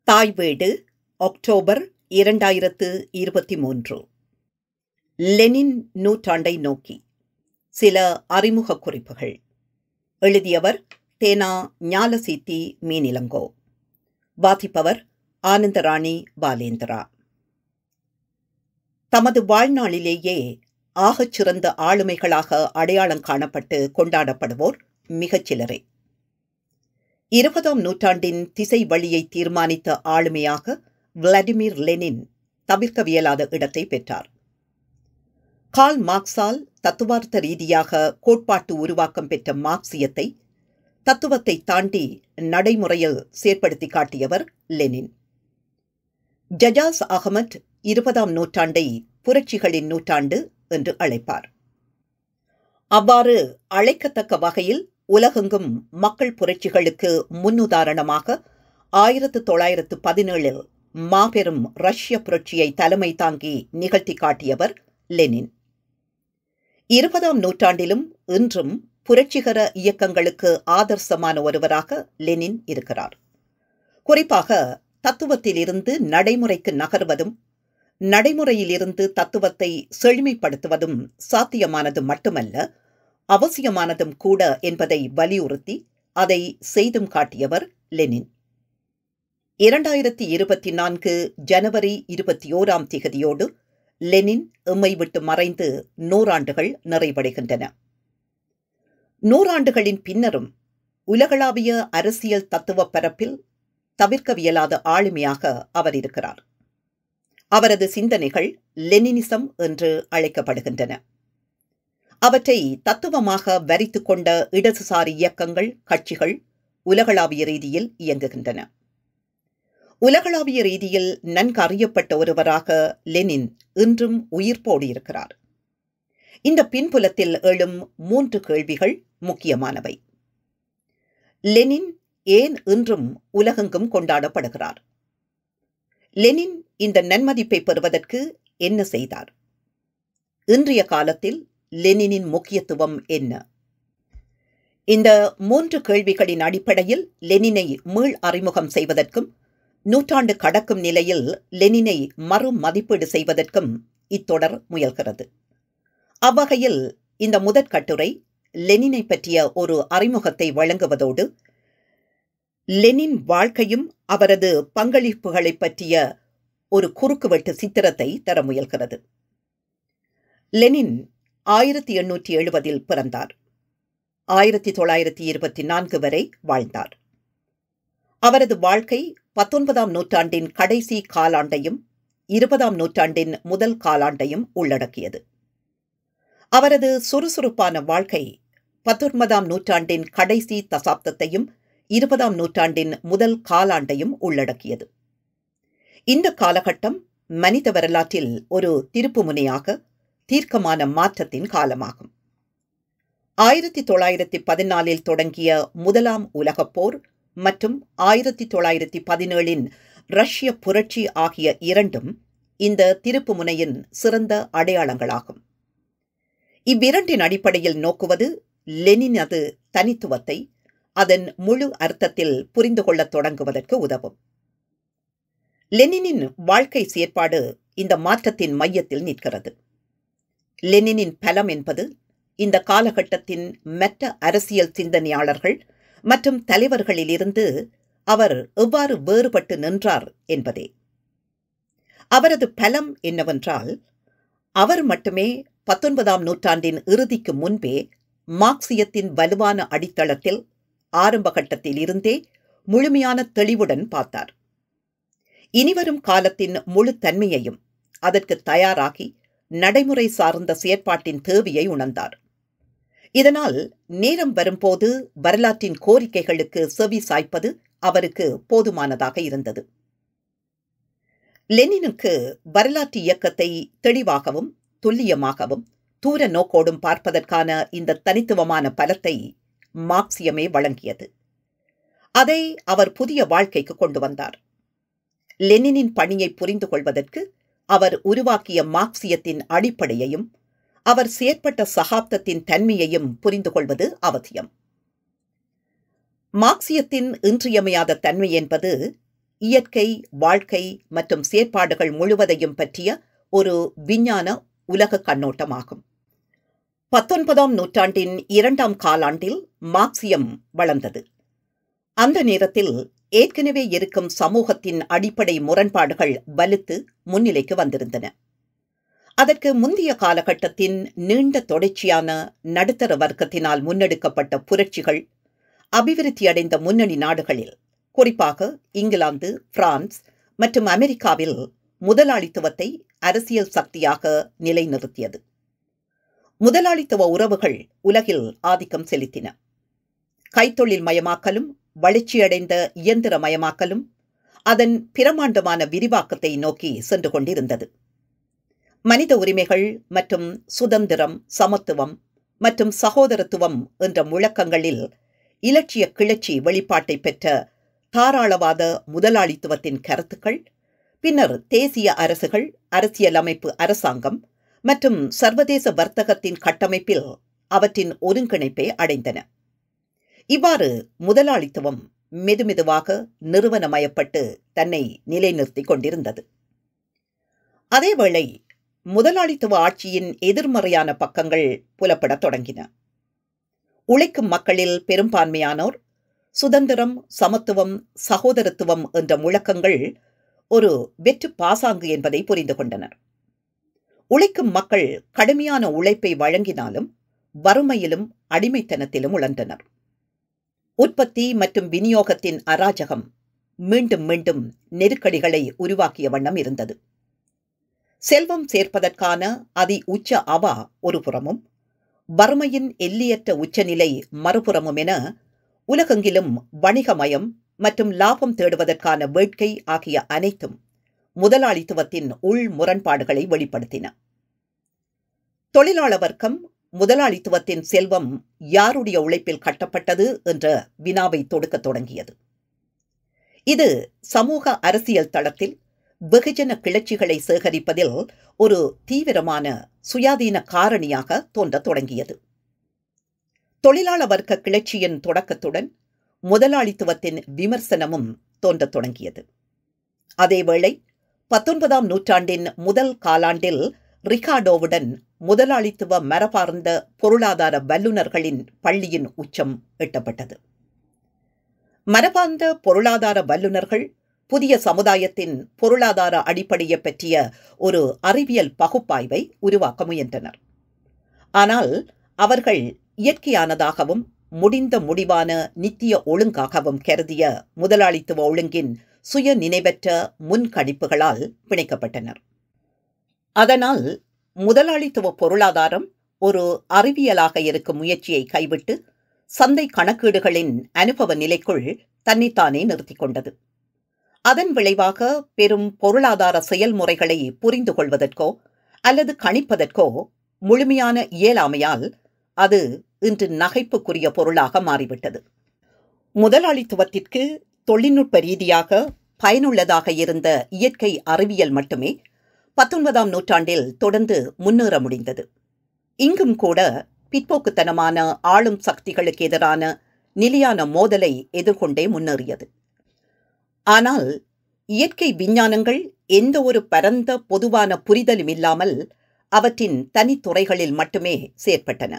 தாய் வீடு அக்டோபர் இரண்டாயிரத்து இருபத்தி மூன்று லெனின் நூற்றாண்டை நோக்கி சில அறிமுக குறிப்புகள் எழுதியவர் தேனா ஞாலசீத்தி மீனிலங்கோ வாசிப்பவர் ஆனந்தராணி பாலேந்திரா தமது வாழ்நாளிலேயே ஆகச் சிறந்த ஆளுமைகளாக அடையாளம் காணப்பட்டு கொண்டாடப்படுவோர் மிகச் சிலரே இருபதாம் நூற்றாண்டின் திசை வழியை தீர்மானித்த ஆளுமையாக விளாடிமிர் லெனின் தவிர்க்கவியலாத இடத்தை பெற்றார் கால் மார்க்ஸால் தத்துவார்த்த ரீதியாக கோட்பாட்டு உருவாக்கம் பெற்ற மார்க்சியத்தை தத்துவத்தை தாண்டி நடைமுறையில் செயற்படுத்தி காட்டியவர் லெனின் ஜஜாஸ் அகமட் இருபதாம் நூற்றாண்டை புரட்சிகளின் நூற்றாண்டு என்று அழைப்பார் அவ்வாறு அழைக்கத்தக்க வகையில் உலகெங்கும் மக்கள் புரட்சிகளுக்கு முன்னுதாரணமாக ஆயிரத்து தொள்ளாயிரத்து பதினேழில் மாபெரும் ரஷ்ய புரட்சியை தலைமை தாங்கி நிகழ்த்தி காட்டியவர் லெனின் இருபதாம் நூற்றாண்டிலும் இன்றும் புரட்சிகர இயக்கங்களுக்கு ஆதர்சமான ஒருவராக லெனின் இருக்கிறார் குறிப்பாக தத்துவத்திலிருந்து நடைமுறைக்கு நகர்வதும் நடைமுறையிலிருந்து தத்துவத்தை செழுமைப்படுத்துவதும் சாத்தியமானது மட்டுமல்ல அவசியமானதும் கூட என்பதை வலியுறுத்தி அதை செய்தும் காட்டியவர் லெனின் இரண்டாயிரத்தி இருபத்தி நான்கு ஜனவரி இருபத்தி ஓராம் திகதியோடு லெனின் எம்மை விட்டு மறைந்து நூறாண்டுகள் நிறைவடைகின்றன நூறாண்டுகளின் பின்னரும் உலகளாவிய அரசியல் தத்துவ பரப்பில் தவிர்க்கவியலாத ஆளுமையாக அவர் இருக்கிறார் அவரது சிந்தனைகள் லெனினிசம் என்று அழைக்கப்படுகின்றன அவற்றை தத்துவமாக வரித்து கொண்ட இடதுசாரி இயக்கங்கள் கட்சிகள் உலகளாவிய ரீதியில் இயங்குகின்றன உலகளாவிய ரீதியில் நன்கு அறியப்பட்ட ஒருவராக லெனின் இன்றும் உயிர்ப்போடு இருக்கிறார் இந்த பின்புலத்தில் எழும் மூன்று கேள்விகள் முக்கியமானவை லெனின் ஏன் இன்றும் உலகெங்கும் கொண்டாடப்படுகிறார் லெனின் இந்த நன்மதிப்பை பெறுவதற்கு என்ன செய்தார் இன்றைய காலத்தில் லெனினின் முக்கியத்துவம் என்ன இந்த மூன்று கேள்விகளின் அடிப்படையில் லெனினை மீள் அறிமுகம் செய்வதற்கும் நூற்றாண்டு கடக்கும் நிலையில் லெனினை மறு மதிப்பீடு செய்வதற்கும் இத்தொடர் முயல்கிறது அவ்வகையில் இந்த முதற் கட்டுரை லெனினை பற்றிய ஒரு அறிமுகத்தை வழங்குவதோடு லெனின் வாழ்க்கையும் அவரது பங்களிப்புகளை பற்றிய ஒரு குறுக்குவெட்டு சித்திரத்தை தர முயல்கிறது லெனின் ஆயிரத்தி எண்ணூற்றி எழுபதில் பிறந்தார் ஆயிரத்தி தொள்ளாயிரத்தி இருபத்தி நான்கு வரை வாழ்ந்தார் அவரது வாழ்க்கை பத்தொன்பதாம் நூற்றாண்டின் கடைசி காலாண்டையும் இருபதாம் நூற்றாண்டின் முதல் காலாண்டையும் உள்ளடக்கியது அவரது சுறுசுறுப்பான வாழ்க்கை பத்தொன்பதாம் நூற்றாண்டின் கடைசி தசாப்தத்தையும் இருபதாம் நூற்றாண்டின் முதல் காலாண்டையும் உள்ளடக்கியது இந்த காலகட்டம் மனித வரலாற்றில் ஒரு திருப்புமுனையாக தீர்க்கமான மாற்றத்தின் காலமாகும் ஆயிரத்தி தொள்ளாயிரத்தி பதினாலில் தொடங்கிய முதலாம் உலகப் போர் மற்றும் ஆயிரத்தி தொள்ளாயிரத்தி பதினேழின் ரஷ்ய புரட்சி ஆகிய இரண்டும் இந்த திருப்புமுனையின் சிறந்த அடையாளங்களாகும் இவ்விரண்டின் அடிப்படையில் நோக்குவது லெனினது தனித்துவத்தை அதன் முழு அர்த்தத்தில் புரிந்து கொள்ளத் தொடங்குவதற்கு உதவும் லெனினின் வாழ்க்கை செயற்பாடு இந்த மாற்றத்தின் மையத்தில் நிற்கிறது லெனினின் பலம் என்பது இந்த காலகட்டத்தின் மற்ற அரசியல் சிந்தனையாளர்கள் மற்றும் தலைவர்களிலிருந்து அவர் எவ்வாறு வேறுபட்டு நின்றார் என்பதே அவரது பலம் என்னவென்றால் அவர் மட்டுமே பத்தொன்பதாம் நூற்றாண்டின் இறுதிக்கு முன்பே மார்க்சியத்தின் வலுவான அடித்தளத்தில் ஆரம்ப கட்டத்தில் இருந்தே முழுமையான தெளிவுடன் பார்த்தார் இனிவரும் காலத்தின் முழு தன்மையையும் அதற்கு தயாராகி நடைமுறை சார்ந்த செயற்பாட்டின் தேவையை உணர்ந்தார் இதனால் நேரம் வரும்போது வரலாற்றின் கோரிக்கைகளுக்கு செவி சாய்ப்பது அவருக்கு போதுமானதாக இருந்தது லெனினுக்கு வரலாற்று இயக்கத்தை தெளிவாகவும் துல்லியமாகவும் தூர நோக்கோடும் பார்ப்பதற்கான இந்த தனித்துவமான பலத்தை மார்க்சியமே வழங்கியது அதை அவர் புதிய வாழ்க்கைக்கு கொண்டு வந்தார் லெனினின் பணியை புரிந்து கொள்வதற்கு அவர் உருவாக்கிய மார்க்சியத்தின் அடிப்படையையும் அவர் செயற்பட்ட சகாப்தத்தின் தன்மையையும் புரிந்து கொள்வது அவசியம் மார்க்சியத்தின் இன்றியமையாத தன்மை என்பது இயற்கை வாழ்க்கை மற்றும் செயற்பாடுகள் முழுவதையும் பற்றிய ஒரு விஞ்ஞான உலக கண்ணோட்டமாகும் பத்தொன்பதாம் நூற்றாண்டின் இரண்டாம் காலாண்டில் மார்க்சியம் வளர்ந்தது அந்த நேரத்தில் ஏற்கனவே இருக்கும் சமூகத்தின் அடிப்படை முரண்பாடுகள் வலுத்து முன்னிலைக்கு வந்திருந்தன அதற்கு முந்தைய காலகட்டத்தின் நீண்ட தொடர்ச்சியான நடுத்தர வர்க்கத்தினால் முன்னெடுக்கப்பட்ட புரட்சிகள் அபிவிருத்தியடைந்த முன்னணி நாடுகளில் குறிப்பாக இங்கிலாந்து பிரான்ஸ் மற்றும் அமெரிக்காவில் முதலாளித்துவத்தை அரசியல் சக்தியாக நிலைநிறுத்தியது முதலாளித்துவ உறவுகள் உலகில் ஆதிக்கம் செலுத்தின கைத்தொழில் மயமாக்கலும் வளர்ச்சியடைந்த இயந்திரமயமாக்கலும் அதன் பிரமாண்டமான விரிவாக்கத்தை நோக்கி சென்று கொண்டிருந்தது மனித உரிமைகள் மற்றும் சுதந்திரம் சமத்துவம் மற்றும் சகோதரத்துவம் என்ற முழக்கங்களில் இலட்சிய கிளர்ச்சி வெளிப்பாட்டை பெற்ற தாராளவாத முதலாளித்துவத்தின் கருத்துக்கள் பின்னர் தேசிய அரசுகள் அரசியலமைப்பு அரசாங்கம் மற்றும் சர்வதேச வர்த்தகத்தின் கட்டமைப்பில் அவற்றின் ஒருங்கிணைப்பை அடைந்தன இவ்வாறு முதலாளித்துவம் மெதுமெதுவாக நிறுவனமயப்பட்டு தன்னை நிலைநிறுத்திக் கொண்டிருந்தது அதேவேளை முதலாளித்துவ ஆட்சியின் எதிர்மறையான பக்கங்கள் புலப்படத் தொடங்கின உழைக்கும் மக்களில் பெரும்பான்மையானோர் சுதந்திரம் சமத்துவம் சகோதரத்துவம் என்ற முழக்கங்கள் ஒரு வெற்று பாசாங்கு என்பதை புரிந்து கொண்டனர் உழைக்கும் மக்கள் கடுமையான உழைப்பை வழங்கினாலும் வறுமையிலும் அடிமைத்தனத்திலும் உழன்றனர் உற்பத்தி மற்றும் விநியோகத்தின் அராஜகம் மீண்டும் மீண்டும் நெருக்கடிகளை உருவாக்கிய வண்ணம் இருந்தது செல்வம் சேர்ப்பதற்கான அதி உச்ச அவா ஒரு புறமும் வறுமையின் எல்லையற்ற உச்சநிலை மறுபுறமும் என உலகெங்கிலும் வணிகமயம் மற்றும் லாபம் தேடுவதற்கான வேட்கை ஆகிய அனைத்தும் முதலாளித்துவத்தின் உள் முரண்பாடுகளை வெளிப்படுத்தின தொழிலாள வர்க்கம் முதலாளித்துவத்தின் செல்வம் யாருடைய உழைப்பில் கட்டப்பட்டது என்ற வினாவை தொடுக்கத் தொடங்கியது இது சமூக அரசியல் தளத்தில் வெகுஜன கிளர்ச்சிகளை சேகரிப்பதில் ஒரு தீவிரமான சுயாதீன காரணியாக தோன்றத் தொடங்கியது தொழிலாள வர்க்க கிளர்ச்சியின் தொடக்கத்துடன் முதலாளித்துவத்தின் விமர்சனமும் தோன்றத் தொடங்கியது அதேவேளை பத்தொன்பதாம் நூற்றாண்டின் முதல் காலாண்டில் ரிகார்டோவுடன் முதலாளித்துவ மரபார்ந்த பொருளாதார வல்லுநர்களின் பள்ளியின் உச்சம் எட்டப்பட்டது மரபார்ந்த பொருளாதார வல்லுநர்கள் புதிய சமுதாயத்தின் பொருளாதார அடிப்படையை பற்றிய ஒரு அறிவியல் பகுப்பாய்வை உருவாக்க முயன்றனர் ஆனால் அவர்கள் இயற்கையானதாகவும் முடிந்த முடிவான நித்திய ஒழுங்காகவும் கருதிய முதலாளித்துவ ஒழுங்கின் சுய நினைவற்ற முன்கணிப்புகளால் பிணைக்கப்பட்டனர் அதனால் முதலாளித்துவ பொருளாதாரம் ஒரு அறிவியலாக இருக்கும் முயற்சியை கைவிட்டு சந்தை கணக்கீடுகளின் அனுபவ நிலைக்குள் தன்னைத்தானே நிறுத்திக் கொண்டது அதன் விளைவாக பெரும் பொருளாதார செயல்முறைகளை புரிந்து கொள்வதற்கோ அல்லது கணிப்பதற்கோ முழுமையான இயலாமையால் அது இன்று நகைப்புக்குரிய பொருளாக மாறிவிட்டது முதலாளித்துவத்திற்கு தொழில்நுட்ப ரீதியாக பயனுள்ளதாக இருந்த இயற்கை அறிவியல் மட்டுமே பத்தொன்பதாம் நூற்றாண்டில் தொடர்ந்து முன்னேற முடிந்தது இங்கும் கூட பிற்போக்குத்தனமான ஆளும் சக்திகளுக்கு எதிரான நிலையான மோதலை எதிர்கொண்டே முன்னேறியது ஆனால் இயற்கை விஞ்ஞானங்கள் எந்த ஒரு பரந்த பொதுவான புரிதலும் இல்லாமல் அவற்றின் தனித்துறைகளில் மட்டுமே செயற்பட்டன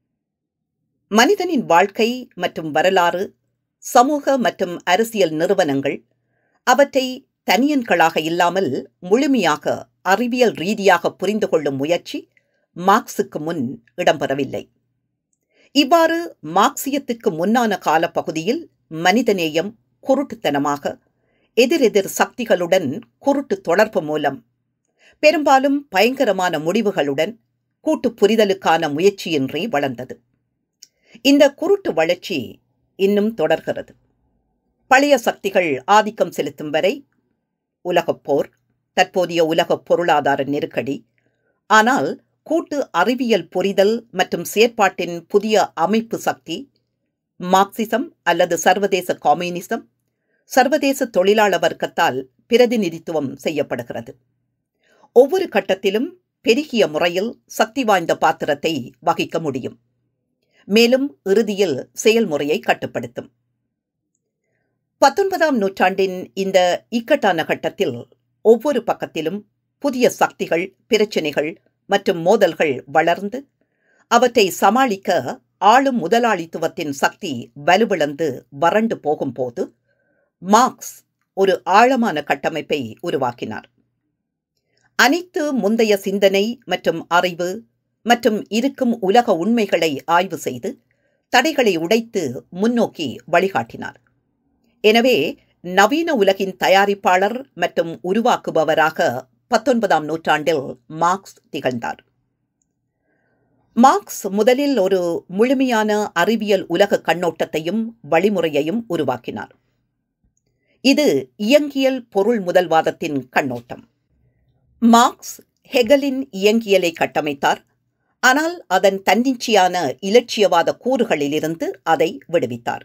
மனிதனின் வாழ்க்கை மற்றும் வரலாறு சமூக மற்றும் அரசியல் நிறுவனங்கள் அவற்றை தனியன்களாக இல்லாமல் முழுமையாக அறிவியல் ரீதியாக புரிந்து கொள்ளும் முயற்சி மார்க்சுக்கு முன் இடம்பெறவில்லை இவ்வாறு மார்க்சியத்துக்கு முன்னான காலப்பகுதியில் மனிதநேயம் குருட்டுத்தனமாக எதிரெதிர் சக்திகளுடன் குருட்டு தொடர்பு மூலம் பெரும்பாலும் பயங்கரமான முடிவுகளுடன் கூட்டு புரிதலுக்கான முயற்சியின்றி வளர்ந்தது இந்த குருட்டு வளர்ச்சி இன்னும் தொடர்கிறது பழைய சக்திகள் ஆதிக்கம் செலுத்தும் வரை உலகப் போர் தற்போதைய உலக பொருளாதார நெருக்கடி ஆனால் கூட்டு அறிவியல் புரிதல் மற்றும் செயற்பாட்டின் புதிய அமைப்பு சக்தி மார்க்சிசம் அல்லது சர்வதேச கம்யூனிசம் சர்வதேச தொழிலாள வர்க்கத்தால் பிரதிநிதித்துவம் செய்யப்படுகிறது ஒவ்வொரு கட்டத்திலும் பெருகிய முறையில் சக்தி வாய்ந்த பாத்திரத்தை வகிக்க முடியும் மேலும் இறுதியில் செயல்முறையை கட்டுப்படுத்தும் பத்தொன்பதாம் நூற்றாண்டின் இந்த இக்கட்டான கட்டத்தில் ஒவ்வொரு பக்கத்திலும் புதிய சக்திகள் பிரச்சினைகள் மற்றும் மோதல்கள் வளர்ந்து அவற்றை சமாளிக்க ஆளும் முதலாளித்துவத்தின் சக்தி வலுவிழந்து வறண்டு போகும்போது மார்க்ஸ் ஒரு ஆழமான கட்டமைப்பை உருவாக்கினார் அனைத்து முந்தைய சிந்தனை மற்றும் அறிவு மற்றும் இருக்கும் உலக உண்மைகளை ஆய்வு செய்து தடைகளை உடைத்து முன்னோக்கி வழிகாட்டினார் எனவே நவீன உலகின் தயாரிப்பாளர் மற்றும் உருவாக்குபவராக பத்தொன்பதாம் நூற்றாண்டில் மார்க்ஸ் திகழ்ந்தார் மார்க்ஸ் முதலில் ஒரு முழுமையான அறிவியல் உலக கண்ணோட்டத்தையும் வழிமுறையையும் உருவாக்கினார் இது இயங்கியல் பொருள் முதல்வாதத்தின் கண்ணோட்டம் மார்க்ஸ் ஹெகலின் இயங்கியலை கட்டமைத்தார் ஆனால் அதன் தன்னிச்சையான இலட்சியவாத கூறுகளிலிருந்து அதை விடுவித்தார்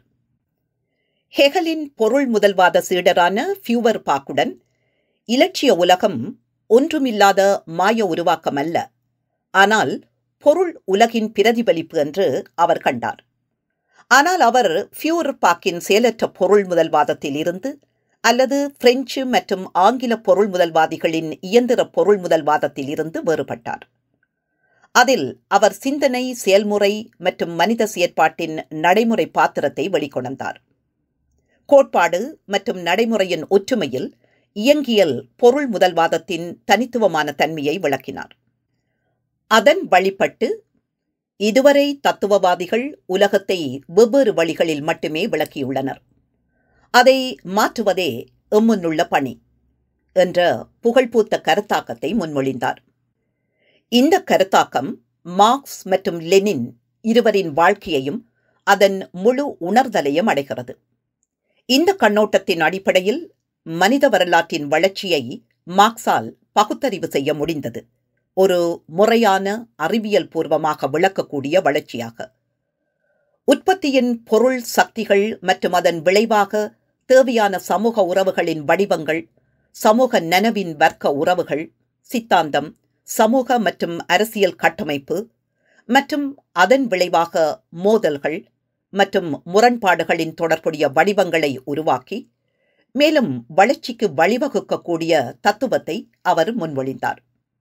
ஹெகலின் பொருள் முதல்வாத சீடரான ஃபியூவர் பாக்குடன் இலட்சிய உலகம் ஒன்றுமில்லாத மாய உருவாக்கம் அல்ல ஆனால் பொருள் உலகின் பிரதிபலிப்பு என்று அவர் கண்டார் ஆனால் அவர் ஃபியூர் பாக்கின் செயலற்ற பொருள் முதல்வாதத்தில் இருந்து அல்லது பிரெஞ்சு மற்றும் ஆங்கில பொருள் முதல்வாதிகளின் இயந்திர பொருள் முதல்வாதத்தில் இருந்து வேறுபட்டார் அதில் அவர் சிந்தனை செயல்முறை மற்றும் மனித செயற்பாட்டின் நடைமுறை பாத்திரத்தை வெளிக்கொணர்ந்தார் கோட்பாடு மற்றும் நடைமுறையின் ஒற்றுமையில் இயங்கியல் பொருள் முதல்வாதத்தின் தனித்துவமான தன்மையை விளக்கினார் அதன் வழிபட்டு இதுவரை தத்துவவாதிகள் உலகத்தை வெவ்வேறு வழிகளில் மட்டுமே விளக்கியுள்ளனர் அதை மாற்றுவதே எம்முன்னுள்ள பணி என்ற புகழ்பூத்த கருத்தாக்கத்தை முன்மொழிந்தார் இந்த கருத்தாக்கம் மார்க்ஸ் மற்றும் லெனின் இருவரின் வாழ்க்கையையும் அதன் முழு உணர்தலையும் அடைகிறது இந்த கண்ணோட்டத்தின் அடிப்படையில் மனித வரலாற்றின் வளர்ச்சியை மார்க்ஸால் பகுத்தறிவு செய்ய முடிந்தது ஒரு முறையான அறிவியல் பூர்வமாக விளக்கக்கூடிய வளர்ச்சியாக உற்பத்தியின் பொருள் சக்திகள் மற்றும் அதன் விளைவாக தேவையான சமூக உறவுகளின் வடிவங்கள் சமூக நனவின் வர்க்க உறவுகள் சித்தாந்தம் சமூக மற்றும் அரசியல் கட்டமைப்பு மற்றும் அதன் விளைவாக மோதல்கள் மற்றும் முரண்பாடுகளின் தொடர்புடைய வடிவங்களை உருவாக்கி மேலும் வளர்ச்சிக்கு வழிவகுக்கக்கூடிய தத்துவத்தை அவர் முன்மொழிந்தார்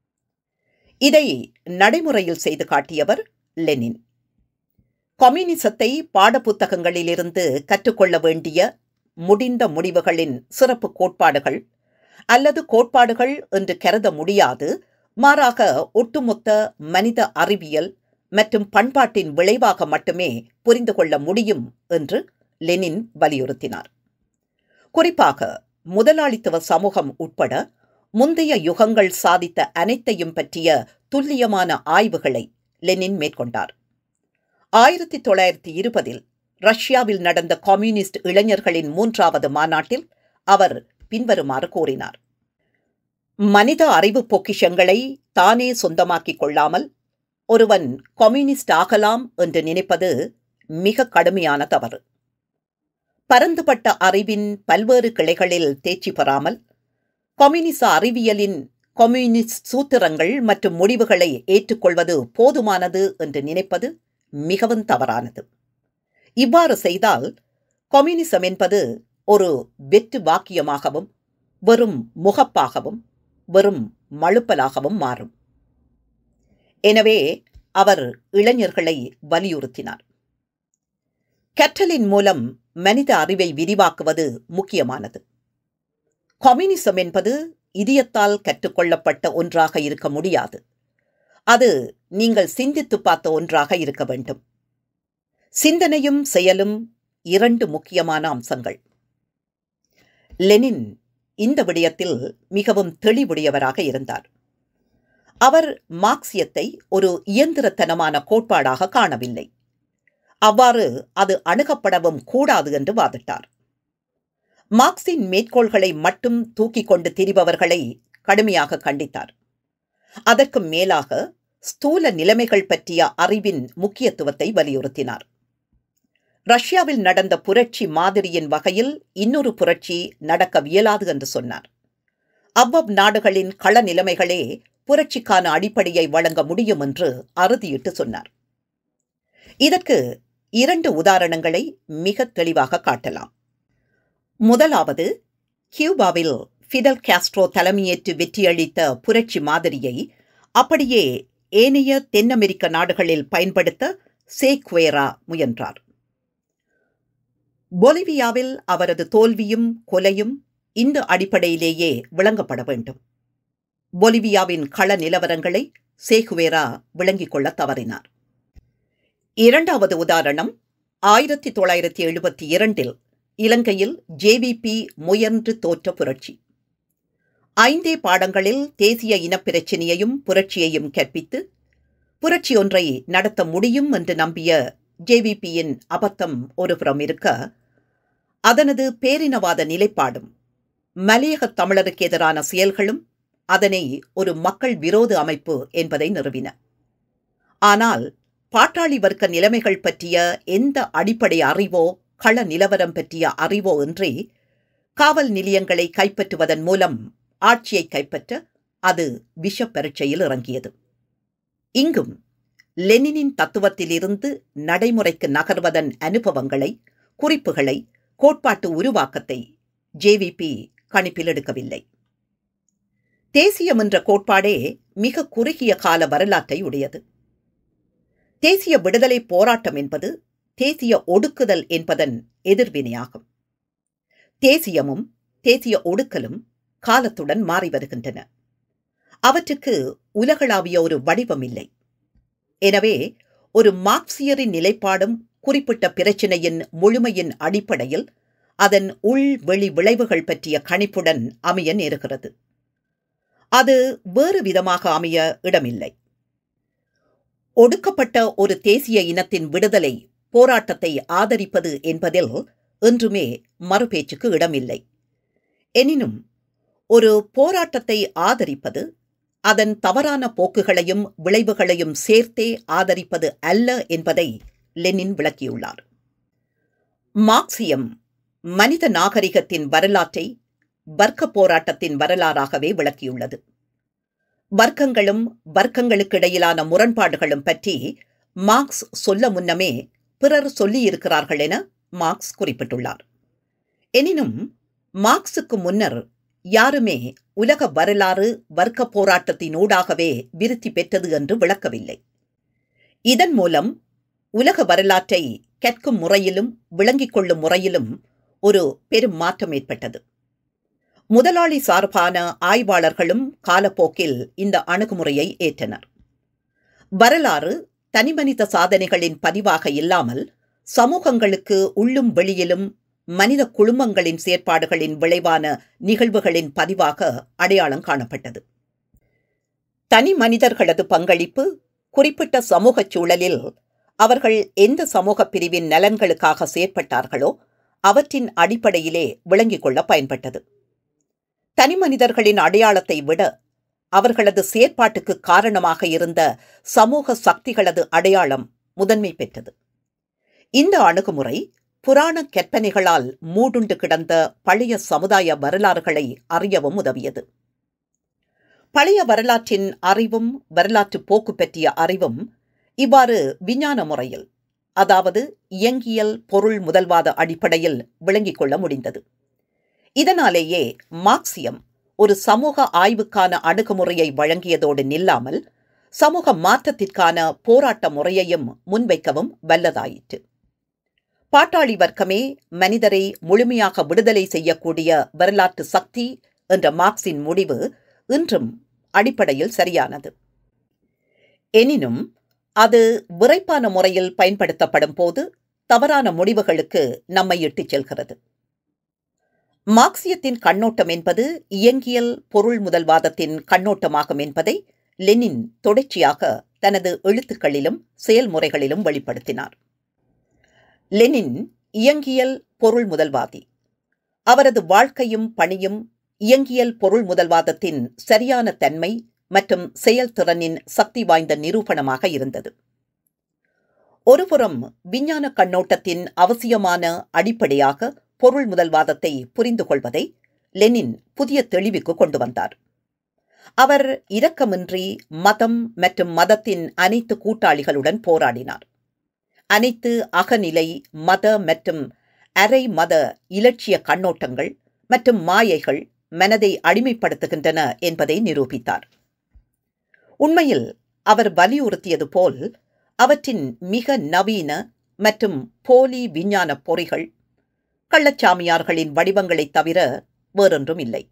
இதை நடைமுறையில் செய்து காட்டியவர் லெனின் கம்யூனிசத்தை பாடப்புத்தகங்களிலிருந்து கற்றுக்கொள்ள வேண்டிய முடிந்த முடிவுகளின் சிறப்பு கோட்பாடுகள் அல்லது கோட்பாடுகள் என்று கருத முடியாது மாறாக ஒட்டுமொத்த மனித அறிவியல் மற்றும் பண்பாட்டின் விளைவாக மட்டுமே புரிந்து கொள்ள முடியும் என்று லெனின் வலியுறுத்தினார் குறிப்பாக முதலாளித்துவ சமூகம் உட்பட முந்தைய யுகங்கள் சாதித்த அனைத்தையும் பற்றிய துல்லியமான ஆய்வுகளை லெனின் மேற்கொண்டார் ஆயிரத்தி தொள்ளாயிரத்தி இருபதில் ரஷ்யாவில் நடந்த கம்யூனிஸ்ட் இளைஞர்களின் மூன்றாவது மாநாட்டில் அவர் பின்வருமாறு கூறினார் மனித அறிவு பொக்கிஷங்களை தானே சொந்தமாக்கிக் கொள்ளாமல் ஒருவன் கம்யூனிஸ்ட் ஆகலாம் என்று நினைப்பது மிக கடுமையான தவறு பரந்துபட்ட அறிவின் பல்வேறு கிளைகளில் தேர்ச்சி பெறாமல் கம்யூனிச அறிவியலின் கம்யூனிஸ்ட் சூத்திரங்கள் மற்றும் முடிவுகளை ஏற்றுக்கொள்வது போதுமானது என்று நினைப்பது மிகவும் தவறானது இவ்வாறு செய்தால் கம்யூனிசம் என்பது ஒரு வெற்று வாக்கியமாகவும் வெறும் முகப்பாகவும் வெறும் மழுப்பலாகவும் மாறும் எனவே அவர் இளைஞர்களை வலியுறுத்தினார் கற்றலின் மூலம் மனித அறிவை விரிவாக்குவது முக்கியமானது கம்யூனிசம் என்பது இதயத்தால் கற்றுக்கொள்ளப்பட்ட ஒன்றாக இருக்க முடியாது அது நீங்கள் சிந்தித்து பார்த்த ஒன்றாக இருக்க வேண்டும் சிந்தனையும் செயலும் இரண்டு முக்கியமான அம்சங்கள் லெனின் இந்த விடயத்தில் மிகவும் தெளிவுடையவராக இருந்தார் அவர் மார்க்சியத்தை ஒரு இயந்திரத்தனமான கோட்பாடாக காணவில்லை அவ்வாறு அது அணுகப்படவும் கூடாது என்று வாதிட்டார் மார்க்சின் மேற்கோள்களை மட்டும் தூக்கிக் கொண்டு திரிபவர்களை கடுமையாக கண்டித்தார் அதற்கு மேலாக ஸ்தூல நிலைமைகள் பற்றிய அறிவின் முக்கியத்துவத்தை வலியுறுத்தினார் ரஷ்யாவில் நடந்த புரட்சி மாதிரியின் வகையில் இன்னொரு புரட்சி நடக்கவியலாது என்று சொன்னார் அவ்வவ் நாடுகளின் கள நிலைமைகளே புரட்சிக்கான அடிப்படையை வழங்க முடியும் என்று அறுதியிட்டு சொன்னார் இதற்கு இரண்டு உதாரணங்களை மிக தெளிவாக காட்டலாம் முதலாவது கியூபாவில் ஃபிடல் காஸ்ட்ரோ தலைமையேற்று வெற்றியளித்த புரட்சி மாதிரியை அப்படியே ஏனைய தென் அமெரிக்க நாடுகளில் பயன்படுத்த சேக்வேரா முயன்றார் பொலிவியாவில் அவரது தோல்வியும் கொலையும் இந்த அடிப்படையிலேயே விளங்கப்பட வேண்டும் பொலிவியாவின் கள நிலவரங்களை சேகுவேரா விளங்கிக் கொள்ள தவறினார் இரண்டாவது உதாரணம் ஆயிரத்தி தொள்ளாயிரத்தி எழுபத்தி இரண்டில் இலங்கையில் ஜேவிபி முயன்று தோற்ற புரட்சி ஐந்தே பாடங்களில் தேசிய இனப்பிரச்சினையையும் புரட்சியையும் கற்பித்து புரட்சி ஒன்றை நடத்த முடியும் என்று நம்பிய ஜேவிபியின் அபத்தம் ஒருபுறம் இருக்க அதனது பேரினவாத நிலைப்பாடும் மலையக தமிழருக்கு எதிரான செயல்களும் அதனை ஒரு மக்கள் விரோத அமைப்பு என்பதை நிறுவின ஆனால் பாட்டாளி வர்க்க நிலைமைகள் பற்றிய எந்த அடிப்படை அறிவோ கள நிலவரம் பற்றிய அறிவோ இன்றி காவல் நிலையங்களை கைப்பற்றுவதன் மூலம் ஆட்சியை கைப்பற்ற அது விஷ பரீட்சையில் இறங்கியது இங்கும் லெனினின் தத்துவத்திலிருந்து நடைமுறைக்கு நகர்வதன் அனுபவங்களை குறிப்புகளை கோட்பாட்டு உருவாக்கத்தை ஜேவிபி கணிப்பில் எடுக்கவில்லை தேசியம் என்ற கோட்பாடே மிக குறுகிய கால வரலாற்றை உடையது தேசிய விடுதலை போராட்டம் என்பது தேசிய ஒடுக்குதல் என்பதன் எதிர்வினையாகும் தேசியமும் தேசிய ஒடுக்கலும் காலத்துடன் மாறி வருகின்றன அவற்றுக்கு உலகளாவிய ஒரு வடிவம் இல்லை எனவே ஒரு மார்க்சியரின் நிலைப்பாடும் குறிப்பிட்ட பிரச்சினையின் முழுமையின் அடிப்படையில் அதன் உள் வெளி விளைவுகள் பற்றிய கணிப்புடன் அமைய நேருகிறது அது வேறு விதமாக அமைய இடமில்லை ஒடுக்கப்பட்ட ஒரு தேசிய இனத்தின் விடுதலை போராட்டத்தை ஆதரிப்பது என்பதில் என்றுமே மறுபேச்சுக்கு இடமில்லை எனினும் ஒரு போராட்டத்தை ஆதரிப்பது அதன் தவறான போக்குகளையும் விளைவுகளையும் சேர்த்தே ஆதரிப்பது அல்ல என்பதை லெனின் விளக்கியுள்ளார் மார்க்சியம் மனித நாகரிகத்தின் வரலாற்றை வர்க்க போராட்டத்தின் வரலாறாகவே விளக்கியுள்ளது வர்க்கங்களும் வர்க்கங்களுக்கிடையிலான முரண்பாடுகளும் பற்றி மார்க்ஸ் சொல்ல முன்னமே பிறர் சொல்லியிருக்கிறார்கள் என மார்க்ஸ் குறிப்பிட்டுள்ளார் எனினும் மார்க்ஸுக்கு முன்னர் யாருமே உலக வரலாறு வர்க்க போராட்டத்தினூடாகவே விருத்தி பெற்றது என்று விளக்கவில்லை இதன் மூலம் உலக வரலாற்றை கற்கும் முறையிலும் விளங்கிக் கொள்ளும் முறையிலும் ஒரு பெரும் மாற்றம் ஏற்பட்டது முதலாளி சார்பான ஆய்வாளர்களும் காலப்போக்கில் இந்த அணுகுமுறையை ஏற்றனர் வரலாறு தனிமனித சாதனைகளின் பதிவாக இல்லாமல் சமூகங்களுக்கு உள்ளும் வெளியிலும் மனித குழுமங்களின் செயற்பாடுகளின் விளைவான நிகழ்வுகளின் பதிவாக அடையாளம் காணப்பட்டது தனி மனிதர்களது பங்களிப்பு குறிப்பிட்ட சமூகச் சூழலில் அவர்கள் எந்த சமூக பிரிவின் நலன்களுக்காக செயற்பட்டார்களோ அவற்றின் அடிப்படையிலே விளங்கிக் கொள்ள பயன்பட்டது தனி மனிதர்களின் அடையாளத்தை விட அவர்களது செயற்பாட்டுக்கு காரணமாக இருந்த சமூக சக்திகளது அடையாளம் முதன்மை பெற்றது இந்த அணுகுமுறை புராண கற்பனைகளால் மூடுண்டு கிடந்த பழைய சமுதாய வரலாறுகளை அறியவும் உதவியது பழைய வரலாற்றின் அறிவும் வரலாற்று போக்கு பற்றிய அறிவும் இவ்வாறு விஞ்ஞான முறையில் அதாவது இயங்கியல் பொருள் முதல்வாத அடிப்படையில் விளங்கிக் கொள்ள முடிந்தது இதனாலேயே மார்க்சியம் ஒரு சமூக ஆய்வுக்கான அணுகுமுறையை வழங்கியதோடு நில்லாமல் சமூக மாற்றத்திற்கான போராட்ட முறையையும் முன்வைக்கவும் வல்லதாயிற்று பாட்டாளி வர்க்கமே மனிதரை முழுமையாக விடுதலை செய்யக்கூடிய வரலாற்று சக்தி என்ற மார்க்சின் முடிவு இன்றும் அடிப்படையில் சரியானது எனினும் அது விரைப்பான முறையில் பயன்படுத்தப்படும் போது தவறான முடிவுகளுக்கு நம்மை இட்டுச் செல்கிறது மார்க்சியத்தின் கண்ணோட்டம் என்பது இயங்கியல் பொருள் முதல்வாதத்தின் கண்ணோட்டமாகும் என்பதை லெனின் தொடர்ச்சியாக தனது எழுத்துக்களிலும் செயல்முறைகளிலும் வெளிப்படுத்தினார் லெனின் இயங்கியல் பொருள் முதல்வாதி அவரது வாழ்க்கையும் பணியும் இயங்கியல் பொருள் முதல்வாதத்தின் சரியான தன்மை மற்றும் செயல்திறனின் சக்தி வாய்ந்த நிரூபணமாக இருந்தது ஒருபுறம் விஞ்ஞான கண்ணோட்டத்தின் அவசியமான அடிப்படையாக பொருள் முதல்வாதத்தை புரிந்து கொள்வதை லெனின் புதிய தெளிவுக்கு கொண்டு வந்தார் அவர் இரக்கமின்றி மதம் மற்றும் மதத்தின் அனைத்து கூட்டாளிகளுடன் போராடினார் அனைத்து அகநிலை மத மற்றும் அரை மத இலட்சிய கண்ணோட்டங்கள் மற்றும் மாயைகள் மனதை அடிமைப்படுத்துகின்றன என்பதை நிரூபித்தார் உண்மையில் அவர் வலியுறுத்தியது போல் அவற்றின் மிக நவீன மற்றும் போலி விஞ்ஞான பொறிகள் கள்ளச்சாமியார்களின் வடிவங்களைத் தவிர வேறொன்றும் இல்லை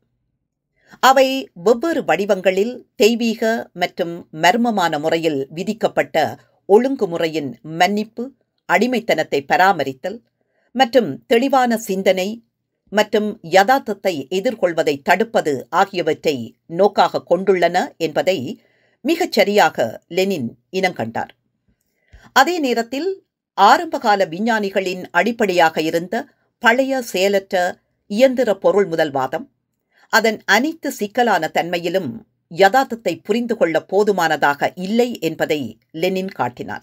அவை வெவ்வேறு வடிவங்களில் தெய்வீக மற்றும் மர்மமான முறையில் விதிக்கப்பட்ட ஒழுங்குமுறையின் மன்னிப்பு அடிமைத்தனத்தை பராமரித்தல் மற்றும் தெளிவான சிந்தனை மற்றும் யதார்த்தத்தை எதிர்கொள்வதை தடுப்பது ஆகியவற்றை நோக்காக கொண்டுள்ளன என்பதை மிகச் சரியாக லெனின் இனங்கண்டார் அதே நேரத்தில் ஆரம்பகால விஞ்ஞானிகளின் அடிப்படையாக இருந்த பழைய செயலற்ற இயந்திர பொருள் முதல்வாதம் அதன் அனைத்து சிக்கலான தன்மையிலும் யதார்த்தத்தை புரிந்து கொள்ள போதுமானதாக இல்லை என்பதை லெனின் காட்டினார்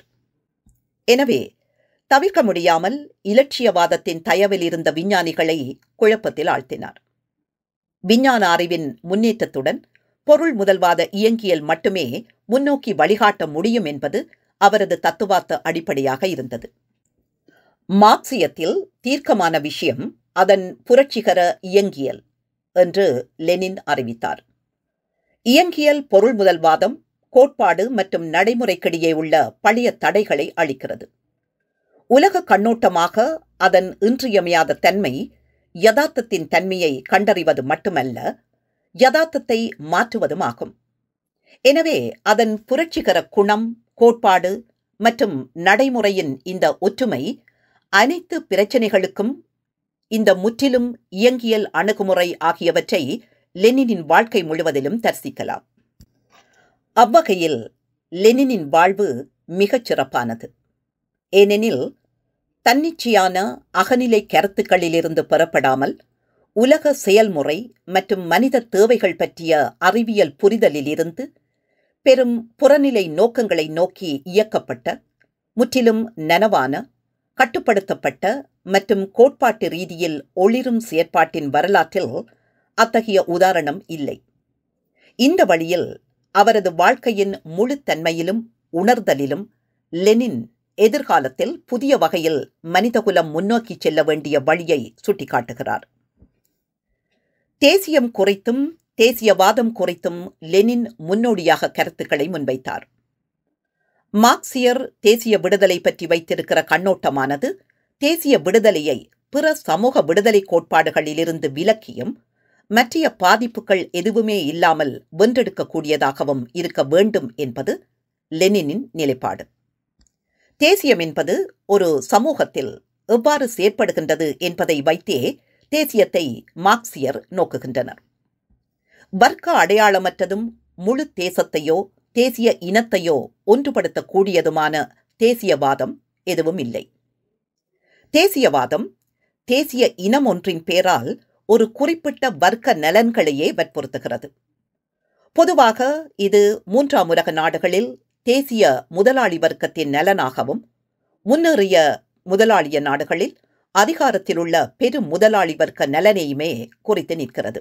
எனவே தவிர்க்க முடியாமல் இலட்சியவாதத்தின் தயவில் இருந்த விஞ்ஞானிகளை குழப்பத்தில் ஆழ்த்தினார் விஞ்ஞான அறிவின் முன்னேற்றத்துடன் பொருள் முதல்வாத இயங்கியல் மட்டுமே முன்னோக்கி வழிகாட்ட முடியும் என்பது அவரது தத்துவார்த்த அடிப்படையாக இருந்தது மார்க்சியத்தில் தீர்க்கமான விஷயம் அதன் புரட்சிகர இயங்கியல் என்று லெனின் அறிவித்தார் இயங்கியல் பொருள் முதல்வாதம் கோட்பாடு மற்றும் நடைமுறைக்கிடையே உள்ள பழைய தடைகளை அளிக்கிறது உலக கண்ணோட்டமாக அதன் இன்றியமையாத தன்மை யதார்த்தத்தின் தன்மையை கண்டறிவது மட்டுமல்ல யதார்த்தத்தை மாற்றுவதும் ஆகும் எனவே அதன் புரட்சிகர குணம் கோட்பாடு மற்றும் நடைமுறையின் இந்த ஒற்றுமை அனைத்து பிரச்சனைகளுக்கும் இந்த முற்றிலும் இயங்கியல் அணுகுமுறை ஆகியவற்றை லெனினின் வாழ்க்கை முழுவதிலும் தரிசிக்கலாம் அவ்வகையில் லெனினின் வாழ்வு மிகச் சிறப்பானது ஏனெனில் தன்னிச்சையான அகநிலை கருத்துக்களிலிருந்து பெறப்படாமல் உலக செயல்முறை மற்றும் மனித தேவைகள் பற்றிய அறிவியல் புரிதலிலிருந்து பெரும் புறநிலை நோக்கங்களை நோக்கி இயக்கப்பட்ட முற்றிலும் நனவான கட்டுப்படுத்தப்பட்ட மற்றும் கோட்பாட்டு ரீதியில் ஒளிரும் செயற்பாட்டின் வரலாற்றில் அத்தகைய உதாரணம் இல்லை இந்த வழியில் அவரது வாழ்க்கையின் முழு தன்மையிலும் உணர்தலிலும் லெனின் எதிர்காலத்தில் புதிய வகையில் மனிதகுலம் முன்னோக்கி செல்ல வேண்டிய வழியை சுட்டிக்காட்டுகிறார் தேசியம் குறித்தும் தேசியவாதம் குறித்தும் லெனின் முன்னோடியாக கருத்துக்களை முன்வைத்தார் மார்க்சியர் தேசிய விடுதலை பற்றி வைத்திருக்கிற கண்ணோட்டமானது தேசிய விடுதலையை பிற சமூக விடுதலை கோட்பாடுகளிலிருந்து விலக்கியும் மற்றைய பாதிப்புகள் எதுவுமே இல்லாமல் வென்றெடுக்கக்கூடியதாகவும் இருக்க வேண்டும் என்பது லெனினின் நிலைப்பாடு தேசியம் என்பது ஒரு சமூகத்தில் எவ்வாறு செயற்படுகின்றது என்பதை வைத்தே தேசியத்தை மார்க்சியர் நோக்குகின்றனர் வர்க்க அடையாளமற்றதும் முழு தேசத்தையோ தேசிய இனத்தையோ ஒன்றுபடுத்தக்கூடியதுமான தேசியவாதம் எதுவும் இல்லை தேசியவாதம் தேசிய இனம் ஒன்றின் பேரால் ஒரு குறிப்பிட்ட வர்க்க நலன்களையே வற்புறுத்துகிறது பொதுவாக இது மூன்றாம் உலக நாடுகளில் தேசிய முதலாளி வர்க்கத்தின் நலனாகவும் முன்னேறிய முதலாளிய நாடுகளில் அதிகாரத்தில் உள்ள பெரும் முதலாளி வர்க்க நலனையுமே குறித்து நிற்கிறது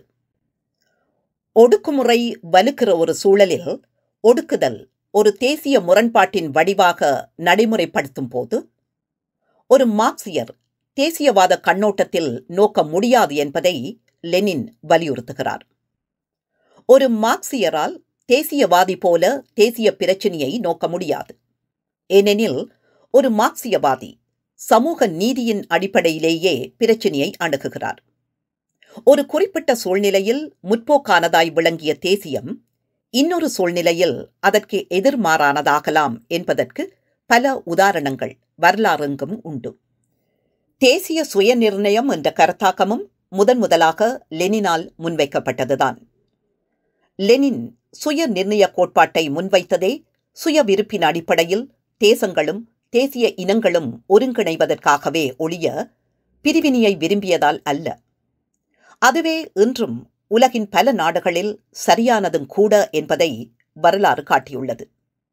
ஒடுக்குமுறை வலுக்கிற ஒரு சூழலில் ஒடுக்குதல் ஒரு தேசிய முரண்பாட்டின் வடிவாக நடைமுறைப்படுத்தும் போது ஒரு மார்க்சியர் தேசியவாத கண்ணோட்டத்தில் நோக்க முடியாது என்பதை லெனின் வலியுறுத்துகிறார் ஒரு மார்க்சியரால் தேசியவாதி போல தேசிய பிரச்சினையை நோக்க முடியாது ஏனெனில் ஒரு மார்க்சியவாதி சமூக நீதியின் அடிப்படையிலேயே பிரச்சினையை அணுகுகிறார் ஒரு குறிப்பிட்ட சூழ்நிலையில் முற்போக்கானதாய் விளங்கிய தேசியம் இன்னொரு சூழ்நிலையில் அதற்கு எதிர்மாறானதாகலாம் என்பதற்கு பல உதாரணங்கள் வரலாறெங்கும் உண்டு தேசிய சுயநிர்ணயம் என்ற கருத்தாக்கமும் முதன் முதலாக லெனினால் முன்வைக்கப்பட்டதுதான் லெனின் சுய நிர்ணய கோட்பாட்டை முன்வைத்ததே சுய விருப்பின் அடிப்படையில் தேசங்களும் தேசிய இனங்களும் ஒருங்கிணைவதற்காகவே ஒழிய பிரிவினையை விரும்பியதால் அல்ல அதுவே இன்றும் உலகின் பல நாடுகளில் சரியானதும் கூட என்பதை வரலாறு காட்டியுள்ளது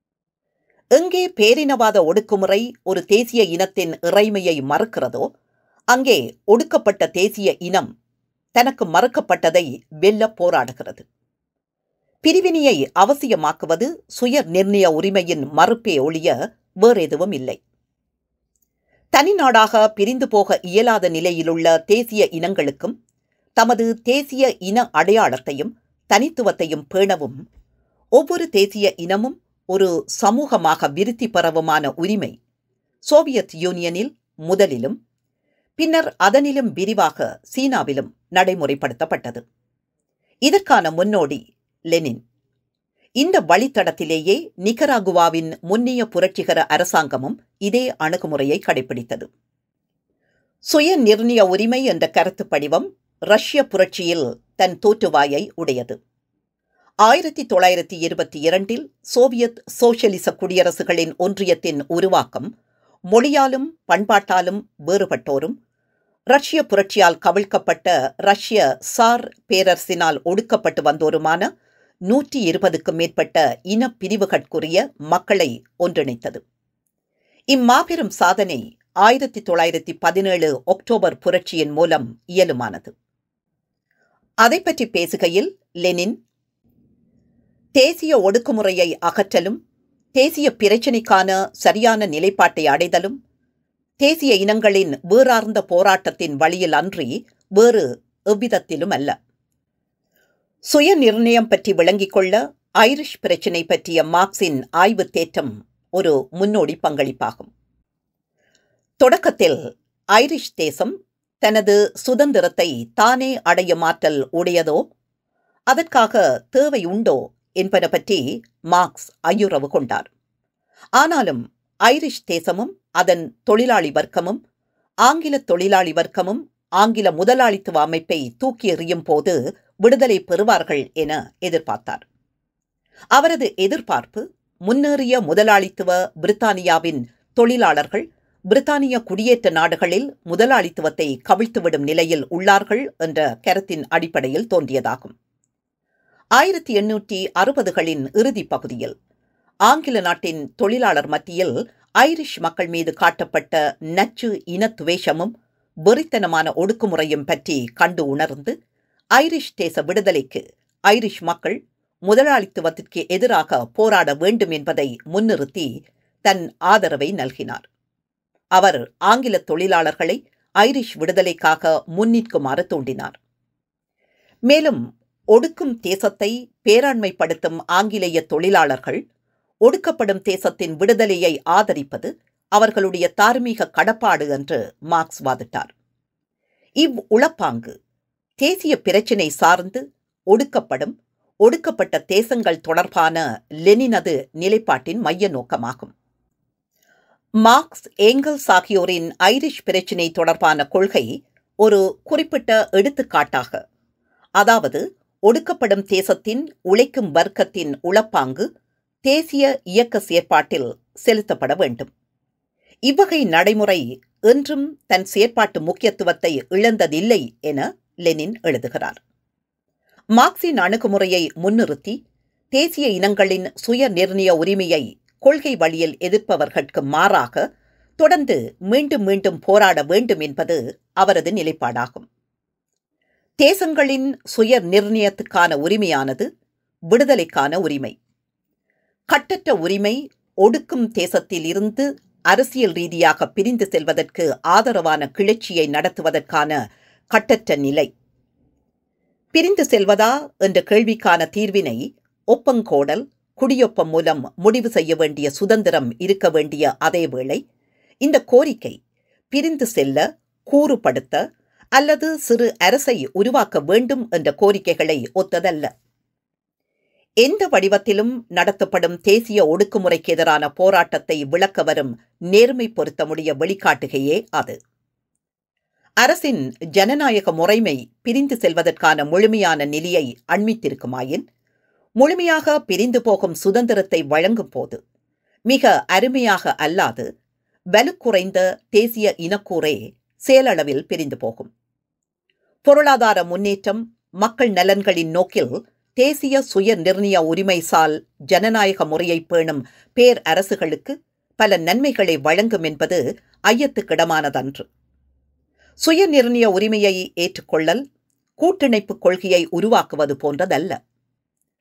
எங்கே பேரினவாத ஒடுக்குமுறை ஒரு தேசிய இனத்தின் இறைமையை மறுக்கிறதோ அங்கே ஒடுக்கப்பட்ட தேசிய இனம் தனக்கு மறுக்கப்பட்டதை வெல்ல போராடுகிறது பிரிவினையை அவசியமாக்குவது சுய நிர்ணய உரிமையின் மறுப்பே ஒழிய வேறெதுவும் இல்லை தனிநாடாக பிரிந்து போக இயலாத நிலையிலுள்ள தேசிய இனங்களுக்கும் தமது தேசிய இன அடையாளத்தையும் தனித்துவத்தையும் பேணவும் ஒவ்வொரு தேசிய இனமும் ஒரு சமூகமாக விருத்தி பெறவுமான உரிமை சோவியத் யூனியனில் முதலிலும் பின்னர் அதனிலும் விரிவாக சீனாவிலும் நடைமுறைப்படுத்தப்பட்டது இதற்கான முன்னோடி லெனின் இந்த வழித்தடத்திலேயே நிகராகுவாவின் முன்னிய புரட்சிகர அரசாங்கமும் இதே அணுகுமுறையை கடைபிடித்தது சுய நிர்ணய உரிமை என்ற கருத்து படிவம் ரஷ்ய புரட்சியில் தன் தோற்றுவாயை உடையது ஆயிரத்தி தொள்ளாயிரத்தி இருபத்தி இரண்டில் சோவியத் சோசியலிச குடியரசுகளின் ஒன்றியத்தின் உருவாக்கம் மொழியாலும் பண்பாட்டாலும் வேறுபட்டோரும் ரஷ்ய புரட்சியால் கவிழ்க்கப்பட்ட ரஷ்ய சார் பேரரசினால் ஒடுக்கப்பட்டு வந்தோருமான நூற்றி இருபதுக்கும் மேற்பட்ட இனப்பிரிவுகளுக்குரிய மக்களை ஒன்றிணைத்தது இம்மாபெரும் சாதனை ஆயிரத்தி தொள்ளாயிரத்தி பதினேழு அக்டோபர் புரட்சியின் மூலம் இயலுமானது அதை பற்றி பேசுகையில் லெனின் தேசிய ஒடுக்குமுறையை அகற்றலும் தேசிய பிரச்சினைக்கான சரியான நிலைப்பாட்டை அடைதலும் தேசிய இனங்களின் வேறார்ந்த போராட்டத்தின் வழியில் அன்றி வேறு எவ்விதத்திலும் அல்ல சுய நிர்ணயம் பற்றி விளங்கிக் கொள்ள ஐரிஷ் பிரச்சினை பற்றிய மார்க்சின் ஆய்வு தேற்றம் ஒரு முன்னோடி பங்களிப்பாகும் தொடக்கத்தில் ஐரிஷ் தேசம் தனது சுதந்திரத்தை தானே அடையும் ஆற்றல் உடையதோ அதற்காக தேவை உண்டோ என்பன பற்றி மார்க்ஸ் ஐயுறவு கொண்டார் ஆனாலும் ஐரிஷ் தேசமும் அதன் தொழிலாளி வர்க்கமும் ஆங்கில தொழிலாளி வர்க்கமும் ஆங்கில முதலாளித்துவ அமைப்பை தூக்கி எறியும் போது விடுதலை பெறுவார்கள் என எதிர்பார்த்தார் அவரது எதிர்பார்ப்பு முன்னேறிய முதலாளித்துவ பிரித்தானியாவின் தொழிலாளர்கள் பிரித்தானிய குடியேற்ற நாடுகளில் முதலாளித்துவத்தை கவிழ்த்துவிடும் நிலையில் உள்ளார்கள் என்ற கருத்தின் அடிப்படையில் தோன்றியதாகும் ஆயிரத்தி எண்ணூற்றி அறுபதுகளின் இறுதிப் பகுதியில் ஆங்கில நாட்டின் தொழிலாளர் மத்தியில் ஐரிஷ் மக்கள் மீது காட்டப்பட்ட நச்சு இனத்துவேஷமும் வெறித்தனமான ஒடுக்குமுறையும் பற்றி கண்டு உணர்ந்து ஐரிஷ் தேச விடுதலைக்கு ஐரிஷ் மக்கள் முதலாளித்துவத்திற்கு எதிராக போராட வேண்டும் என்பதை முன்னிறுத்தி தன் ஆதரவை நல்கினார் அவர் ஆங்கில தொழிலாளர்களை ஐரிஷ் விடுதலைக்காக முன்னிற்குமாறு தூண்டினார் மேலும் ஒடுக்கும் தேசத்தை பேராண்மைப்படுத்தும் ஆங்கிலேய தொழிலாளர்கள் ஒடுக்கப்படும் தேசத்தின் விடுதலையை ஆதரிப்பது அவர்களுடைய தார்மீக கடப்பாடு என்று மார்க்ஸ் வாதிட்டார் இவ் உளப்பாங்கு தேசிய பிரச்சினை சார்ந்து ஒடுக்கப்படும் ஒடுக்கப்பட்ட தேசங்கள் தொடர்பான லெனினது நிலைப்பாட்டின் மைய நோக்கமாகும் மார்க்ஸ் ஏங்கல்ஸ் ஆகியோரின் ஐரிஷ் பிரச்சினை தொடர்பான கொள்கை ஒரு குறிப்பிட்ட எடுத்துக்காட்டாக அதாவது ஒடுக்கப்படும் தேசத்தின் உழைக்கும் வர்க்கத்தின் உளப்பாங்கு தேசிய இயக்க செயற்பாட்டில் செலுத்தப்பட வேண்டும் இவ்வகை நடைமுறை என்றும் தன் செயற்பாட்டு முக்கியத்துவத்தை இழந்ததில்லை என லெனின் எழுதுகிறார் மார்க்சின் அணுகுமுறையை முன்னிறுத்தி தேசிய இனங்களின் சுய நிர்ணய உரிமையை கொள்கை வழியில் எதிர்ப்பவர்களுக்கு மாறாக தொடர்ந்து மீண்டும் மீண்டும் போராட வேண்டும் என்பது அவரது நிலைப்பாடாகும் தேசங்களின் சுய நிர்ணயத்துக்கான உரிமையானது விடுதலைக்கான உரிமை கட்டற்ற உரிமை ஒடுக்கும் தேசத்தில் இருந்து அரசியல் ரீதியாக பிரிந்து செல்வதற்கு ஆதரவான கிளர்ச்சியை நடத்துவதற்கான கட்டற்ற நிலை பிரிந்து செல்வதா என்ற கேள்விக்கான தீர்வினை ஒப்பங்கோடல் குடியொப்பம் மூலம் முடிவு செய்ய வேண்டிய சுதந்திரம் இருக்க வேண்டிய அதேவேளை இந்த கோரிக்கை பிரிந்து செல்ல கூறுபடுத்த அல்லது சிறு அரசை உருவாக்க வேண்டும் என்ற கோரிக்கைகளை ஒத்ததல்ல எந்த வடிவத்திலும் நடத்தப்படும் தேசிய ஒடுக்குமுறைக்கு எதிரான போராட்டத்தை விளக்க வரும் நேர்மை பொருத்தமுடைய வெளிக்காட்டுகையே அது அரசின் ஜனநாயக முறைமை பிரிந்து செல்வதற்கான முழுமையான நிலையை அண்மித்திருக்குமாயின் முழுமையாக பிரிந்து போகும் சுதந்திரத்தை வழங்கும் போது மிக அருமையாக அல்லாது வலுக்குறைந்த தேசிய இனக்கூறே செயலளவில் பிரிந்து போகும் பொருளாதார முன்னேற்றம் மக்கள் நலன்களின் நோக்கில் தேசிய சுய நிர்ணய உரிமைசால் ஜனநாயக முறையை பேணும் பேர் அரசுகளுக்கு பல நன்மைகளை வழங்கும் என்பது ஐயத்துக்கிடமானதன்று சுய நிர்ணய உரிமையை ஏற்றுக்கொள்ளல் கூட்டிணைப்பு கொள்கையை உருவாக்குவது போன்றதல்ல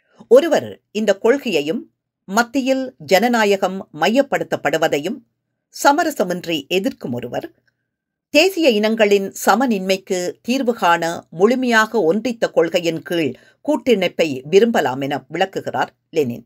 ஒருவர் இந்த கொள்கையையும் மத்தியில் ஜனநாயகம் மையப்படுத்தப்படுவதையும் சமரசமின்றி எதிர்க்கும் ஒருவர் தேசிய இனங்களின் சமநின்மைக்கு தீர்வு காண முழுமையாக ஒன்றித்த கொள்கையின் கீழ் கூட்டிணைப்பை விரும்பலாம் என விளக்குகிறார் லெனின்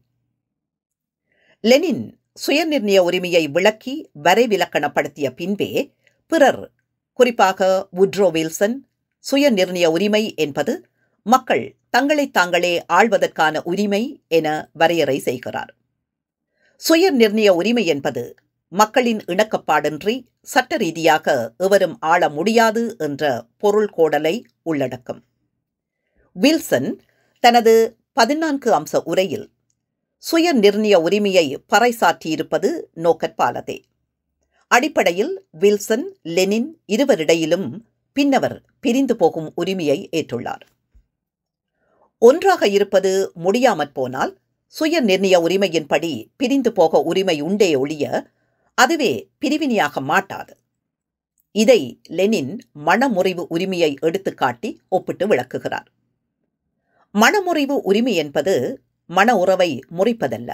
லெனின் சுயநிர்ணய உரிமையை விளக்கி வரைவிலக்கணப்படுத்திய பின்பே பிறர் குறிப்பாக உட்ரோ வில்சன் சுயநிர்ணய உரிமை என்பது மக்கள் தங்களை தாங்களே ஆள்வதற்கான உரிமை என வரையறை செய்கிறார் சுய நிர்ணய உரிமை என்பது மக்களின் இணக்கப்பாடின்றி சட்ட ரீதியாக எவரும் ஆள முடியாது என்ற பொருள் கோடலை உள்ளடக்கும் வில்சன் தனது பதினான்கு அம்ச உரையில் சுய நிர்ணய உரிமையை பறைசாற்றியிருப்பது நோக்கற்பாலதே அடிப்படையில் வில்சன் லெனின் இருவரிடையிலும் பின்னவர் பிரிந்து போகும் உரிமையை ஏற்றுள்ளார் ஒன்றாக இருப்பது முடியாமற் போனால் சுய நிர்ணய உரிமையின்படி பிரிந்து போக உரிமை உண்டே ஒழிய அதுவே பிரிவினையாக மாட்டாது இதை லெனின் மனமுறிவு உரிமையை எடுத்துக்காட்டி ஒப்பிட்டு விளக்குகிறார் மனமுறிவு உரிமை என்பது மன உறவை முறிப்பதல்ல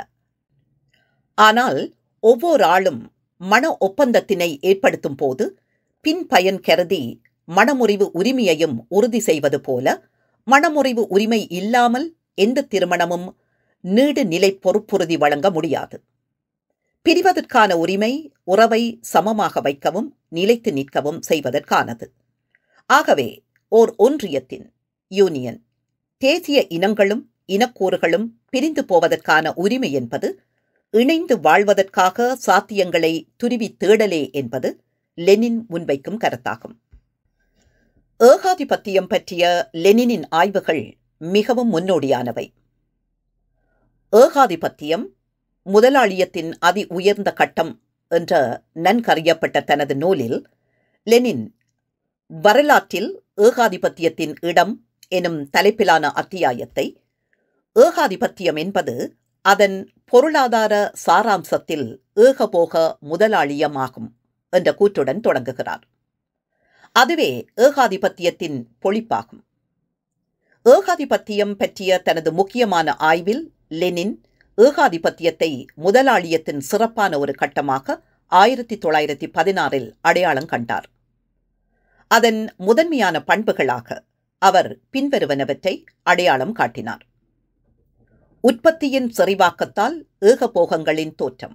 ஆனால் ஒவ்வொரு ஆளும் மன ஒப்பந்தத்தினை ஏற்படுத்தும் போது பின் பயன் கருதி மனமுறிவு உரிமையையும் உறுதி செய்வது போல மனமுறிவு உரிமை இல்லாமல் எந்த திருமணமும் நீடு நிலை பொறுப்புறுதி வழங்க முடியாது பிரிவதற்கான உரிமை உறவை சமமாக வைக்கவும் நிலைத்து நிற்கவும் செய்வதற்கானது ஆகவே ஓர் ஒன்றியத்தின் யூனியன் தேசிய இனங்களும் இனக்கூறுகளும் பிரிந்து போவதற்கான உரிமை என்பது இணைந்து வாழ்வதற்காக சாத்தியங்களை துருவி தேடலே என்பது லெனின் முன்வைக்கும் கருத்தாகும் ஏகாதிபத்தியம் பற்றிய லெனினின் ஆய்வுகள் மிகவும் முன்னோடியானவை ஏகாதிபத்தியம் முதலாளியத்தின் அதி உயர்ந்த கட்டம் என்ற நன்கறியப்பட்ட தனது நூலில் லெனின் வரலாற்றில் ஏகாதிபத்தியத்தின் இடம் எனும் தலைப்பிலான அத்தியாயத்தை ஏகாதிபத்தியம் என்பது அதன் பொருளாதார சாராம்சத்தில் ஏகபோக முதலாளியமாகும் என்ற கூற்றுடன் தொடங்குகிறார் அதுவே ஏகாதிபத்தியத்தின் பொழிப்பாகும் ஏகாதிபத்தியம் பற்றிய தனது முக்கியமான ஆய்வில் லெனின் ஏகாதிபத்தியத்தை முதலாளியத்தின் சிறப்பான ஒரு கட்டமாக ஆயிரத்தி தொள்ளாயிரத்தி பதினாறில் அடையாளம் கண்டார் அதன் முதன்மையான பண்புகளாக அவர் பின்வருவனவற்றை அடையாளம் காட்டினார் உற்பத்தியின் செறிவாக்கத்தால் ஏகபோகங்களின் தோற்றம்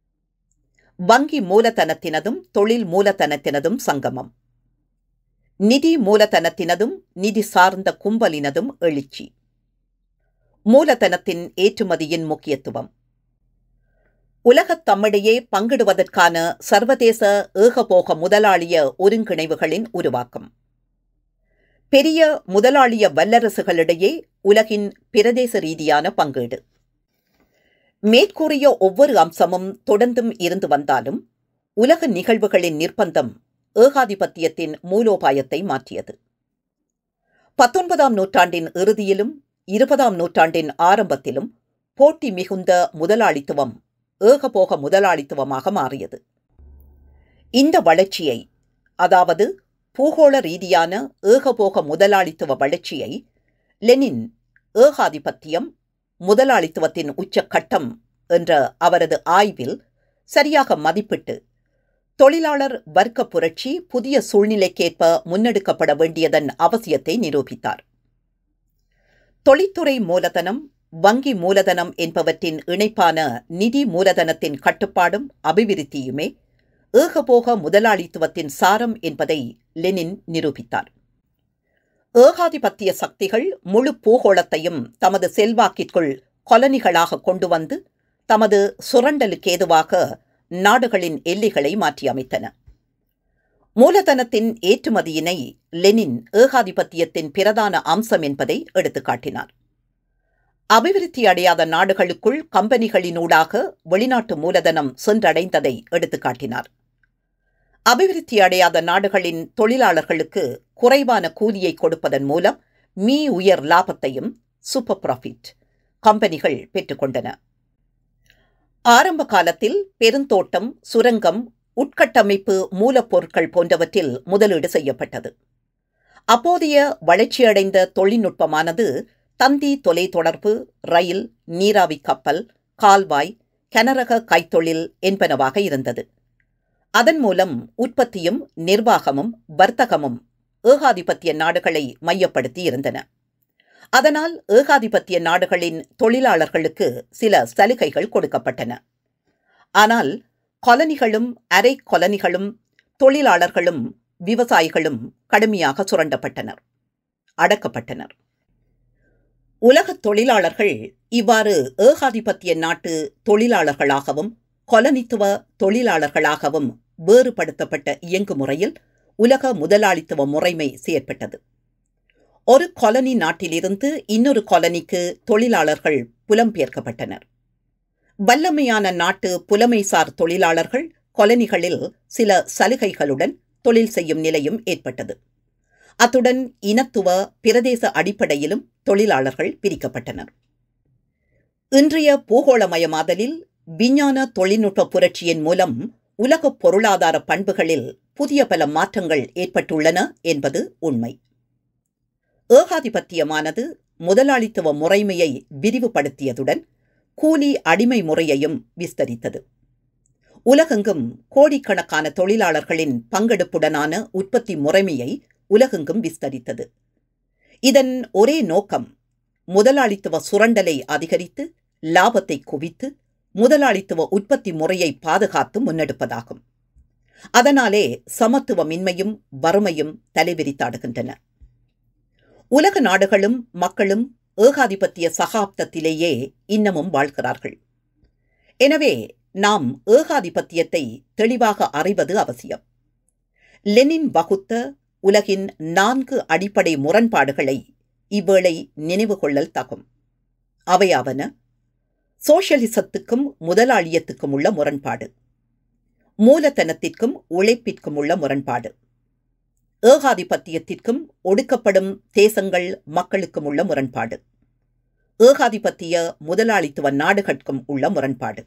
வங்கி மூலதனத்தினதும் தொழில் மூலதனத்தினதும் சங்கமம் நிதி மூலதனத்தினதும் நிதி சார்ந்த கும்பலினதும் எழுச்சி மூலதனத்தின் ஏற்றுமதியின் முக்கியத்துவம் உலகத் தம்மிடையே பங்கிடுவதற்கான சர்வதேச ஏகபோக முதலாளிய ஒருங்கிணைவுகளின் உருவாக்கம் பெரிய முதலாளிய வல்லரசுகளிடையே உலகின் பிரதேச ரீதியான பங்கீடு மேற்கூறிய ஒவ்வொரு அம்சமும் தொடர்ந்தும் இருந்து வந்தாலும் உலக நிகழ்வுகளின் நிர்பந்தம் ஏகாதிபத்தியத்தின் மூலோபாயத்தை மாற்றியது பத்தொன்பதாம் நூற்றாண்டின் இறுதியிலும் இருபதாம் நூற்றாண்டின் ஆரம்பத்திலும் போட்டி மிகுந்த முதலாளித்துவம் ஏகபோக முதலாளித்துவமாக மாறியது இந்த வளர்ச்சியை அதாவது பூகோள ரீதியான ஏகபோக முதலாளித்துவ வளர்ச்சியை லெனின் ஏகாதிபத்தியம் முதலாளித்துவத்தின் உச்சக்கட்டம் என்ற அவரது ஆய்வில் சரியாக மதிப்பிட்டு தொழிலாளர் வர்க்க புரட்சி புதிய சூழ்நிலைக்கேற்ப முன்னெடுக்கப்பட வேண்டியதன் அவசியத்தை நிரூபித்தார் தொழில்துறை மூலதனம் வங்கி மூலதனம் என்பவற்றின் இணைப்பான நிதி மூலதனத்தின் கட்டுப்பாடும் அபிவிருத்தியுமே ஏகபோக முதலாளித்துவத்தின் சாரம் என்பதை லெனின் நிரூபித்தார் ஏகாதிபத்திய சக்திகள் முழு பூகோளத்தையும் தமது செல்வாக்கிற்குள் கொலனிகளாக கொண்டு வந்து தமது சுரண்டலுக்கேதுவாக நாடுகளின் எல்லைகளை மாற்றியமைத்தன மூலதனத்தின் ஏற்றுமதியினை லெனின் ஏகாதிபத்தியத்தின் பிரதான அம்சம் என்பதை எடுத்துக்காட்டினார் அபிவிருத்தி அடையாத நாடுகளுக்குள் கம்பெனிகளினூடாக வெளிநாட்டு மூலதனம் சென்றடைந்ததை எடுத்துக்காட்டினார் அபிவிருத்தி அடையாத நாடுகளின் தொழிலாளர்களுக்கு குறைவான கூலியை கொடுப்பதன் மூலம் மீ உயர் லாபத்தையும் சூப்பர் ப்ராஃபிட் கம்பெனிகள் பெற்றுக்கொண்டன ஆரம்ப காலத்தில் பெருந்தோட்டம் சுரங்கம் உட்கட்டமைப்பு மூலப்பொருட்கள் போன்றவற்றில் முதலீடு செய்யப்பட்டது அப்போதைய வளர்ச்சியடைந்த தொழில்நுட்பமானது தந்தி தொலைத்தொடர்பு ரயில் நீராவி கப்பல் கால்வாய் கனரக கைத்தொழில் என்பனவாக இருந்தது அதன் மூலம் உற்பத்தியும் நிர்வாகமும் வர்த்தகமும் ஏகாதிபத்திய நாடுகளை மையப்படுத்தி இருந்தன அதனால் ஏகாதிபத்திய நாடுகளின் தொழிலாளர்களுக்கு சில சலுகைகள் கொடுக்கப்பட்டன ஆனால் கொலனிகளும் அரை கொலனிகளும் தொழிலாளர்களும் விவசாயிகளும் கடுமையாக சுரண்டப்பட்டனர் அடக்கப்பட்டனர் உலகத் தொழிலாளர்கள் இவ்வாறு ஏகாதிபத்திய நாட்டு தொழிலாளர்களாகவும் கொலனித்துவ தொழிலாளர்களாகவும் வேறுபடுத்தப்பட்ட இயங்குமுறையில் உலக முதலாளித்துவ முறைமை செயற்பட்டது ஒரு கொலனி நாட்டிலிருந்து இன்னொரு கொலனிக்கு தொழிலாளர்கள் புலம்பெயர்க்கப்பட்டனர் வல்லமையான நாட்டு புலமைசார் தொழிலாளர்கள் கொலனிகளில் சில சலுகைகளுடன் தொழில் செய்யும் நிலையும் ஏற்பட்டது அத்துடன் இனத்துவ பிரதேச அடிப்படையிலும் தொழிலாளர்கள் பிரிக்கப்பட்டனர் இன்றைய பூகோளமயமாதலில் விஞ்ஞான தொழில்நுட்ப புரட்சியின் மூலம் உலக பொருளாதார பண்புகளில் புதிய பல மாற்றங்கள் ஏற்பட்டுள்ளன என்பது உண்மை ஏகாதிபத்தியமானது முதலாளித்துவ முறைமையை விரிவுபடுத்தியதுடன் கூலி அடிமை முறையையும் விஸ்தரித்தது உலகெங்கும் கோடிக்கணக்கான தொழிலாளர்களின் பங்கெடுப்புடனான உற்பத்தி முறைமையை உலகெங்கும் விஸ்தரித்தது இதன் ஒரே நோக்கம் முதலாளித்துவ சுரண்டலை அதிகரித்து லாபத்தை குவித்து முதலாளித்துவ உற்பத்தி முறையை பாதுகாத்து முன்னெடுப்பதாகும் அதனாலே சமத்துவமின்மையும் வறுமையும் தலைவிரித்தாடுகின்றன உலக நாடுகளும் மக்களும் ஏகாதிபத்திய சகாப்தத்திலேயே இன்னமும் வாழ்கிறார்கள் எனவே நாம் ஏகாதிபத்தியத்தை தெளிவாக அறிவது அவசியம் லெனின் வகுத்த உலகின் நான்கு அடிப்படை முரண்பாடுகளை இவ்வேளை நினைவு கொள்ளல் தகும் அவையாவன சோஷலிசத்துக்கும் முதலாளியத்துக்கும் உள்ள முரண்பாடு மூலதனத்திற்கும் உழைப்பிற்கும் உள்ள முரண்பாடு ஏகாதிபத்தியத்திற்கும் ஒடுக்கப்படும் தேசங்கள் மக்களுக்கும் உள்ள முரண்பாடு ஏகாதிபத்திய முதலாளித்துவ நாடுகளுக்கும் உள்ள முரண்பாடு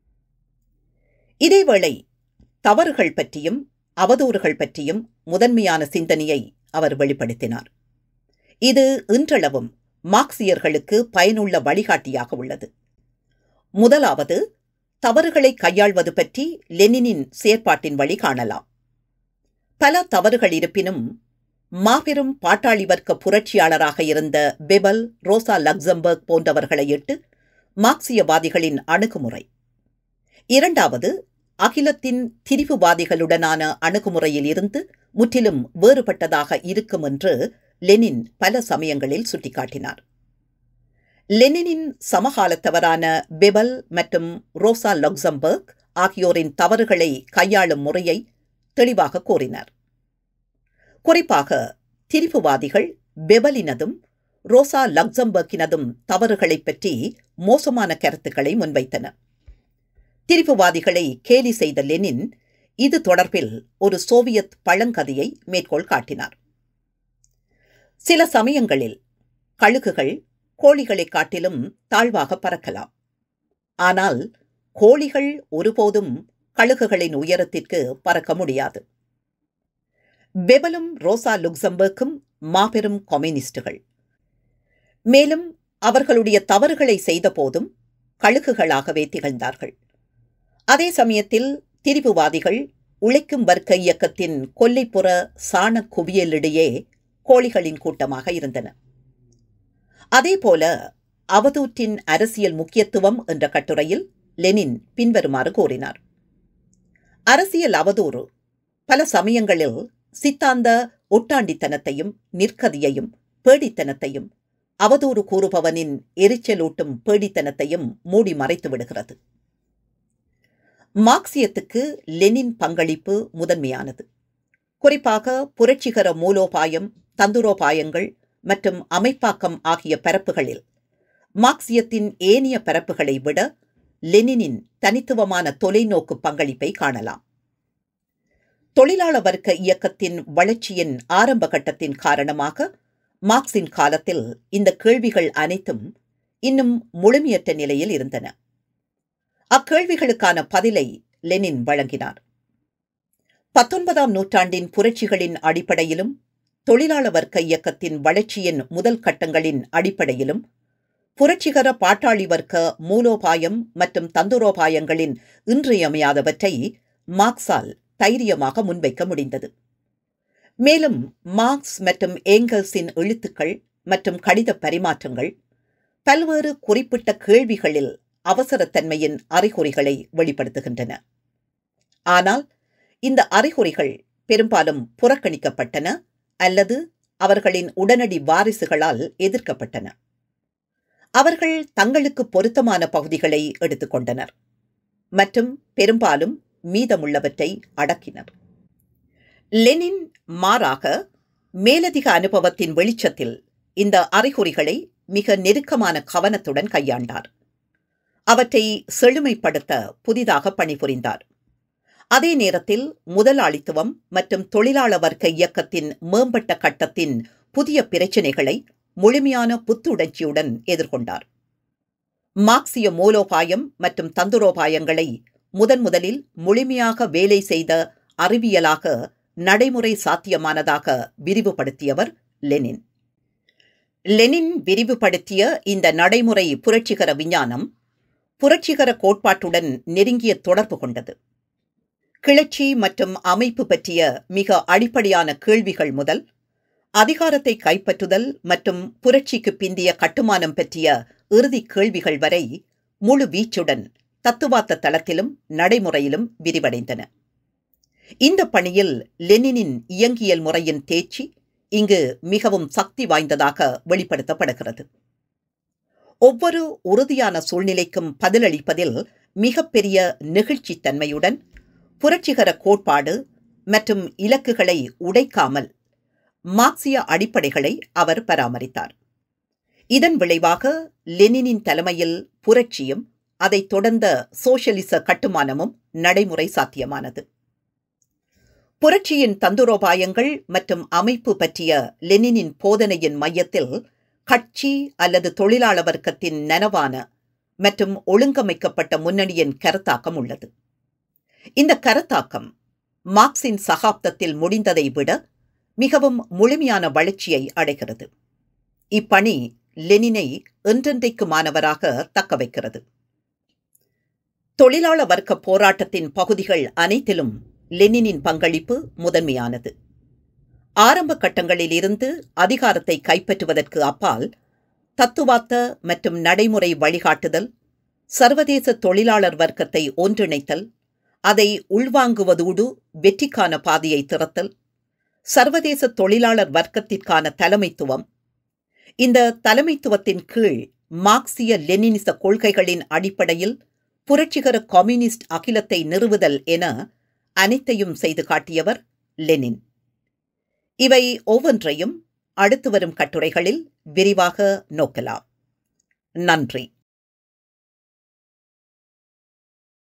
இதேவேளை தவறுகள் பற்றியும் அவதூறுகள் பற்றியும் முதன்மையான சிந்தனையை அவர் வெளிப்படுத்தினார் இது இன்றளவும் மார்க்சியர்களுக்கு பயனுள்ள வழிகாட்டியாக உள்ளது முதலாவது தவறுகளை கையாள்வது பற்றி லெனினின் செயற்பாட்டின் வழி காணலாம் பல தவறுகள் இருப்பினும் மாபெரும் பாட்டாளி வர்க்க புரட்சியாளராக இருந்த பெபல் ரோசா லக்சம்பர்க் போன்றவர்களை இட்டு மார்க்சியவாதிகளின் அணுகுமுறை இரண்டாவது அகிலத்தின் திரிவுவாதிகளுடனான அணுகுமுறையில் இருந்து முற்றிலும் வேறுபட்டதாக இருக்கும் என்று லெனின் பல சமயங்களில் சுட்டிக்காட்டினார் லெனினின் சமகாலத்தவரான பெபல் மற்றும் ரோசா லக்சம்பர்க் ஆகியோரின் தவறுகளை கையாளும் முறையை தெளிவாக கூறினார் குறிப்பாக திரிவுவாதிகள் பெபலினதும் ரோசா லக்சம்பர்க்கினதும் தவறுகளைப் பற்றி மோசமான கருத்துக்களை முன்வைத்தனர் திரிவுவாதிகளை கேலி செய்த லெனின் இது தொடர்பில் ஒரு சோவியத் பழங்கதையை மேற்கோள் காட்டினார் சில சமயங்களில் கழுகுகள் கோழிகளைக் காட்டிலும் தாழ்வாக பறக்கலாம் ஆனால் கோழிகள் ஒருபோதும் கழுகுகளின் உயரத்திற்கு பறக்க முடியாது பெபலும் ரோசா லுக்சம்பர்க்கும் மாபெரும் கம்யூனிஸ்டுகள் மேலும் அவர்களுடைய தவறுகளை செய்த போதும் கழுகுகளாகவே திகழ்ந்தார்கள் அதே சமயத்தில் திரிவுவாதிகள் உழைக்கும் வர்க்க இயக்கத்தின் கொல்லைப்புற சாண குவியலிடையே கோழிகளின் கூட்டமாக இருந்தன அதேபோல அவதூற்றின் அரசியல் முக்கியத்துவம் என்ற கட்டுரையில் லெனின் பின்வருமாறு கூறினார் அரசியல் அவதூறு பல சமயங்களில் சித்தாந்த ஒட்டாண்டித்தனத்தையும் நிற்கதியையும் பேடித்தனத்தையும் அவதூறு கூறுபவனின் எரிச்சலூட்டும் பேடித்தனத்தையும் மூடி மறைத்து விடுகிறது மார்க்சியத்துக்கு லெனின் பங்களிப்பு முதன்மையானது குறிப்பாக புரட்சிகர மூலோபாயம் தந்துரோபாயங்கள் மற்றும் அமைப்பாக்கம் ஆகிய பரப்புகளில் மார்க்சியத்தின் ஏனைய பரப்புகளை விட லெனினின் தனித்துவமான தொலைநோக்கு பங்களிப்பை காணலாம் தொழிலாள வர்க்க இயக்கத்தின் வளர்ச்சியின் ஆரம்ப கட்டத்தின் காரணமாக மார்க்சின் காலத்தில் இந்த கேள்விகள் அனைத்தும் இன்னும் முழுமையற்ற நிலையில் இருந்தன அக்கேள்விகளுக்கான பதிலை லெனின் வழங்கினார் பத்தொன்பதாம் நூற்றாண்டின் புரட்சிகளின் அடிப்படையிலும் தொழிலாள வர்க்க இயக்கத்தின் வளர்ச்சியின் முதல் கட்டங்களின் அடிப்படையிலும் புரட்சிகர பாட்டாளி வர்க்க மூலோபாயம் மற்றும் தந்துரோபாயங்களின் இன்றியமையாதவற்றை மார்க்சால் தைரியமாக முன்வைக்க முடிந்தது மேலும் மார்க்ஸ் மற்றும் ஏங்கல்ஸின் எழுத்துக்கள் மற்றும் கடித பரிமாற்றங்கள் பல்வேறு குறிப்பிட்ட கேள்விகளில் அவசரத்தன்மையின் அறிகுறிகளை வெளிப்படுத்துகின்றன ஆனால் இந்த அறிகுறிகள் பெரும்பாலும் புறக்கணிக்கப்பட்டன அல்லது அவர்களின் உடனடி வாரிசுகளால் எதிர்க்கப்பட்டன அவர்கள் தங்களுக்கு பொருத்தமான பகுதிகளை எடுத்துக்கொண்டனர் மற்றும் பெரும்பாலும் மீதமுள்ளவற்றை அடக்கினர் லெனின் மாறாக மேலதிக அனுபவத்தின் வெளிச்சத்தில் இந்த அறிகுறிகளை மிக நெருக்கமான கவனத்துடன் கையாண்டார் அவற்றை செழுமைப்படுத்த புதிதாக பணிபுரிந்தார் அதே நேரத்தில் முதலாளித்துவம் மற்றும் தொழிலாள வர்க்க இயக்கத்தின் மேம்பட்ட கட்டத்தின் புதிய பிரச்சினைகளை முழுமையான புத்துணர்ச்சியுடன் எதிர்கொண்டார் மார்க்சிய மூலோபாயம் மற்றும் தந்துரோபாயங்களை முதன் முதலில் முழுமையாக வேலை செய்த அறிவியலாக நடைமுறை சாத்தியமானதாக விரிவுபடுத்தியவர் லெனின் லெனின் விரிவுபடுத்திய இந்த நடைமுறை புரட்சிகர விஞ்ஞானம் புரட்சிகர கோட்பாட்டுடன் நெருங்கிய தொடர்பு கொண்டது கிளர்ச்சி மற்றும் அமைப்பு பற்றிய மிக அடிப்படையான கேள்விகள் முதல் அதிகாரத்தை கைப்பற்றுதல் மற்றும் புரட்சிக்கு பிந்திய கட்டுமானம் பற்றிய இறுதி கேள்விகள் வரை முழு வீச்சுடன் தத்துவார்த்த தளத்திலும் நடைமுறையிலும் விரிவடைந்தன இந்த பணியில் லெனினின் இயங்கியல் முறையின் தேர்ச்சி இங்கு மிகவும் சக்தி வாய்ந்ததாக வெளிப்படுத்தப்படுகிறது ஒவ்வொரு உறுதியான சூழ்நிலைக்கும் பதிலளிப்பதில் மிகப்பெரிய நெகிழ்ச்சித்தன்மையுடன் புரட்சிகர கோட்பாடு மற்றும் இலக்குகளை உடைக்காமல் மார்க்சிய அடிப்படைகளை அவர் பராமரித்தார் இதன் விளைவாக லெனினின் தலைமையில் புரட்சியும் அதைத் தொடர்ந்த சோசியலிச கட்டுமானமும் நடைமுறை சாத்தியமானது புரட்சியின் தந்துரோபாயங்கள் மற்றும் அமைப்பு பற்றிய லெனினின் போதனையின் மையத்தில் கட்சி அல்லது தொழிலாள வர்க்கத்தின் நனவான மற்றும் ஒழுங்கமைக்கப்பட்ட முன்னணியின் கருத்தாக்கம் உள்ளது இந்த கருத்தாக்கம் மார்க்சின் சகாப்தத்தில் முடிந்ததை விட மிகவும் முழுமையான வளர்ச்சியை அடைகிறது இப்பணி லெனினை என்றென்றைக்குமானவராக தக்க வைக்கிறது தொழிலாள வர்க்க போராட்டத்தின் பகுதிகள் அனைத்திலும் லெனினின் பங்களிப்பு முதன்மையானது ஆரம்ப கட்டங்களில் இருந்து அதிகாரத்தை கைப்பற்றுவதற்கு அப்பால் தத்துவார்த்த மற்றும் நடைமுறை வழிகாட்டுதல் சர்வதேச தொழிலாளர் வர்க்கத்தை ஒன்றிணைத்தல் அதை உள்வாங்குவதோடு வெற்றிக்கான பாதையை திறத்தல் சர்வதேச தொழிலாளர் வர்க்கத்திற்கான தலைமைத்துவம் இந்த தலைமைத்துவத்தின் கீழ் மார்க்சிய லெனினிச கொள்கைகளின் அடிப்படையில் புரட்சிகர கம்யூனிஸ்ட் அகிலத்தை நிறுவுதல் என அனைத்தையும் செய்து காட்டியவர் லெனின் இவை ஒவ்வொன்றையும் அடுத்து வரும் கட்டுரைகளில் விரிவாக நோக்கலாம் நன்றி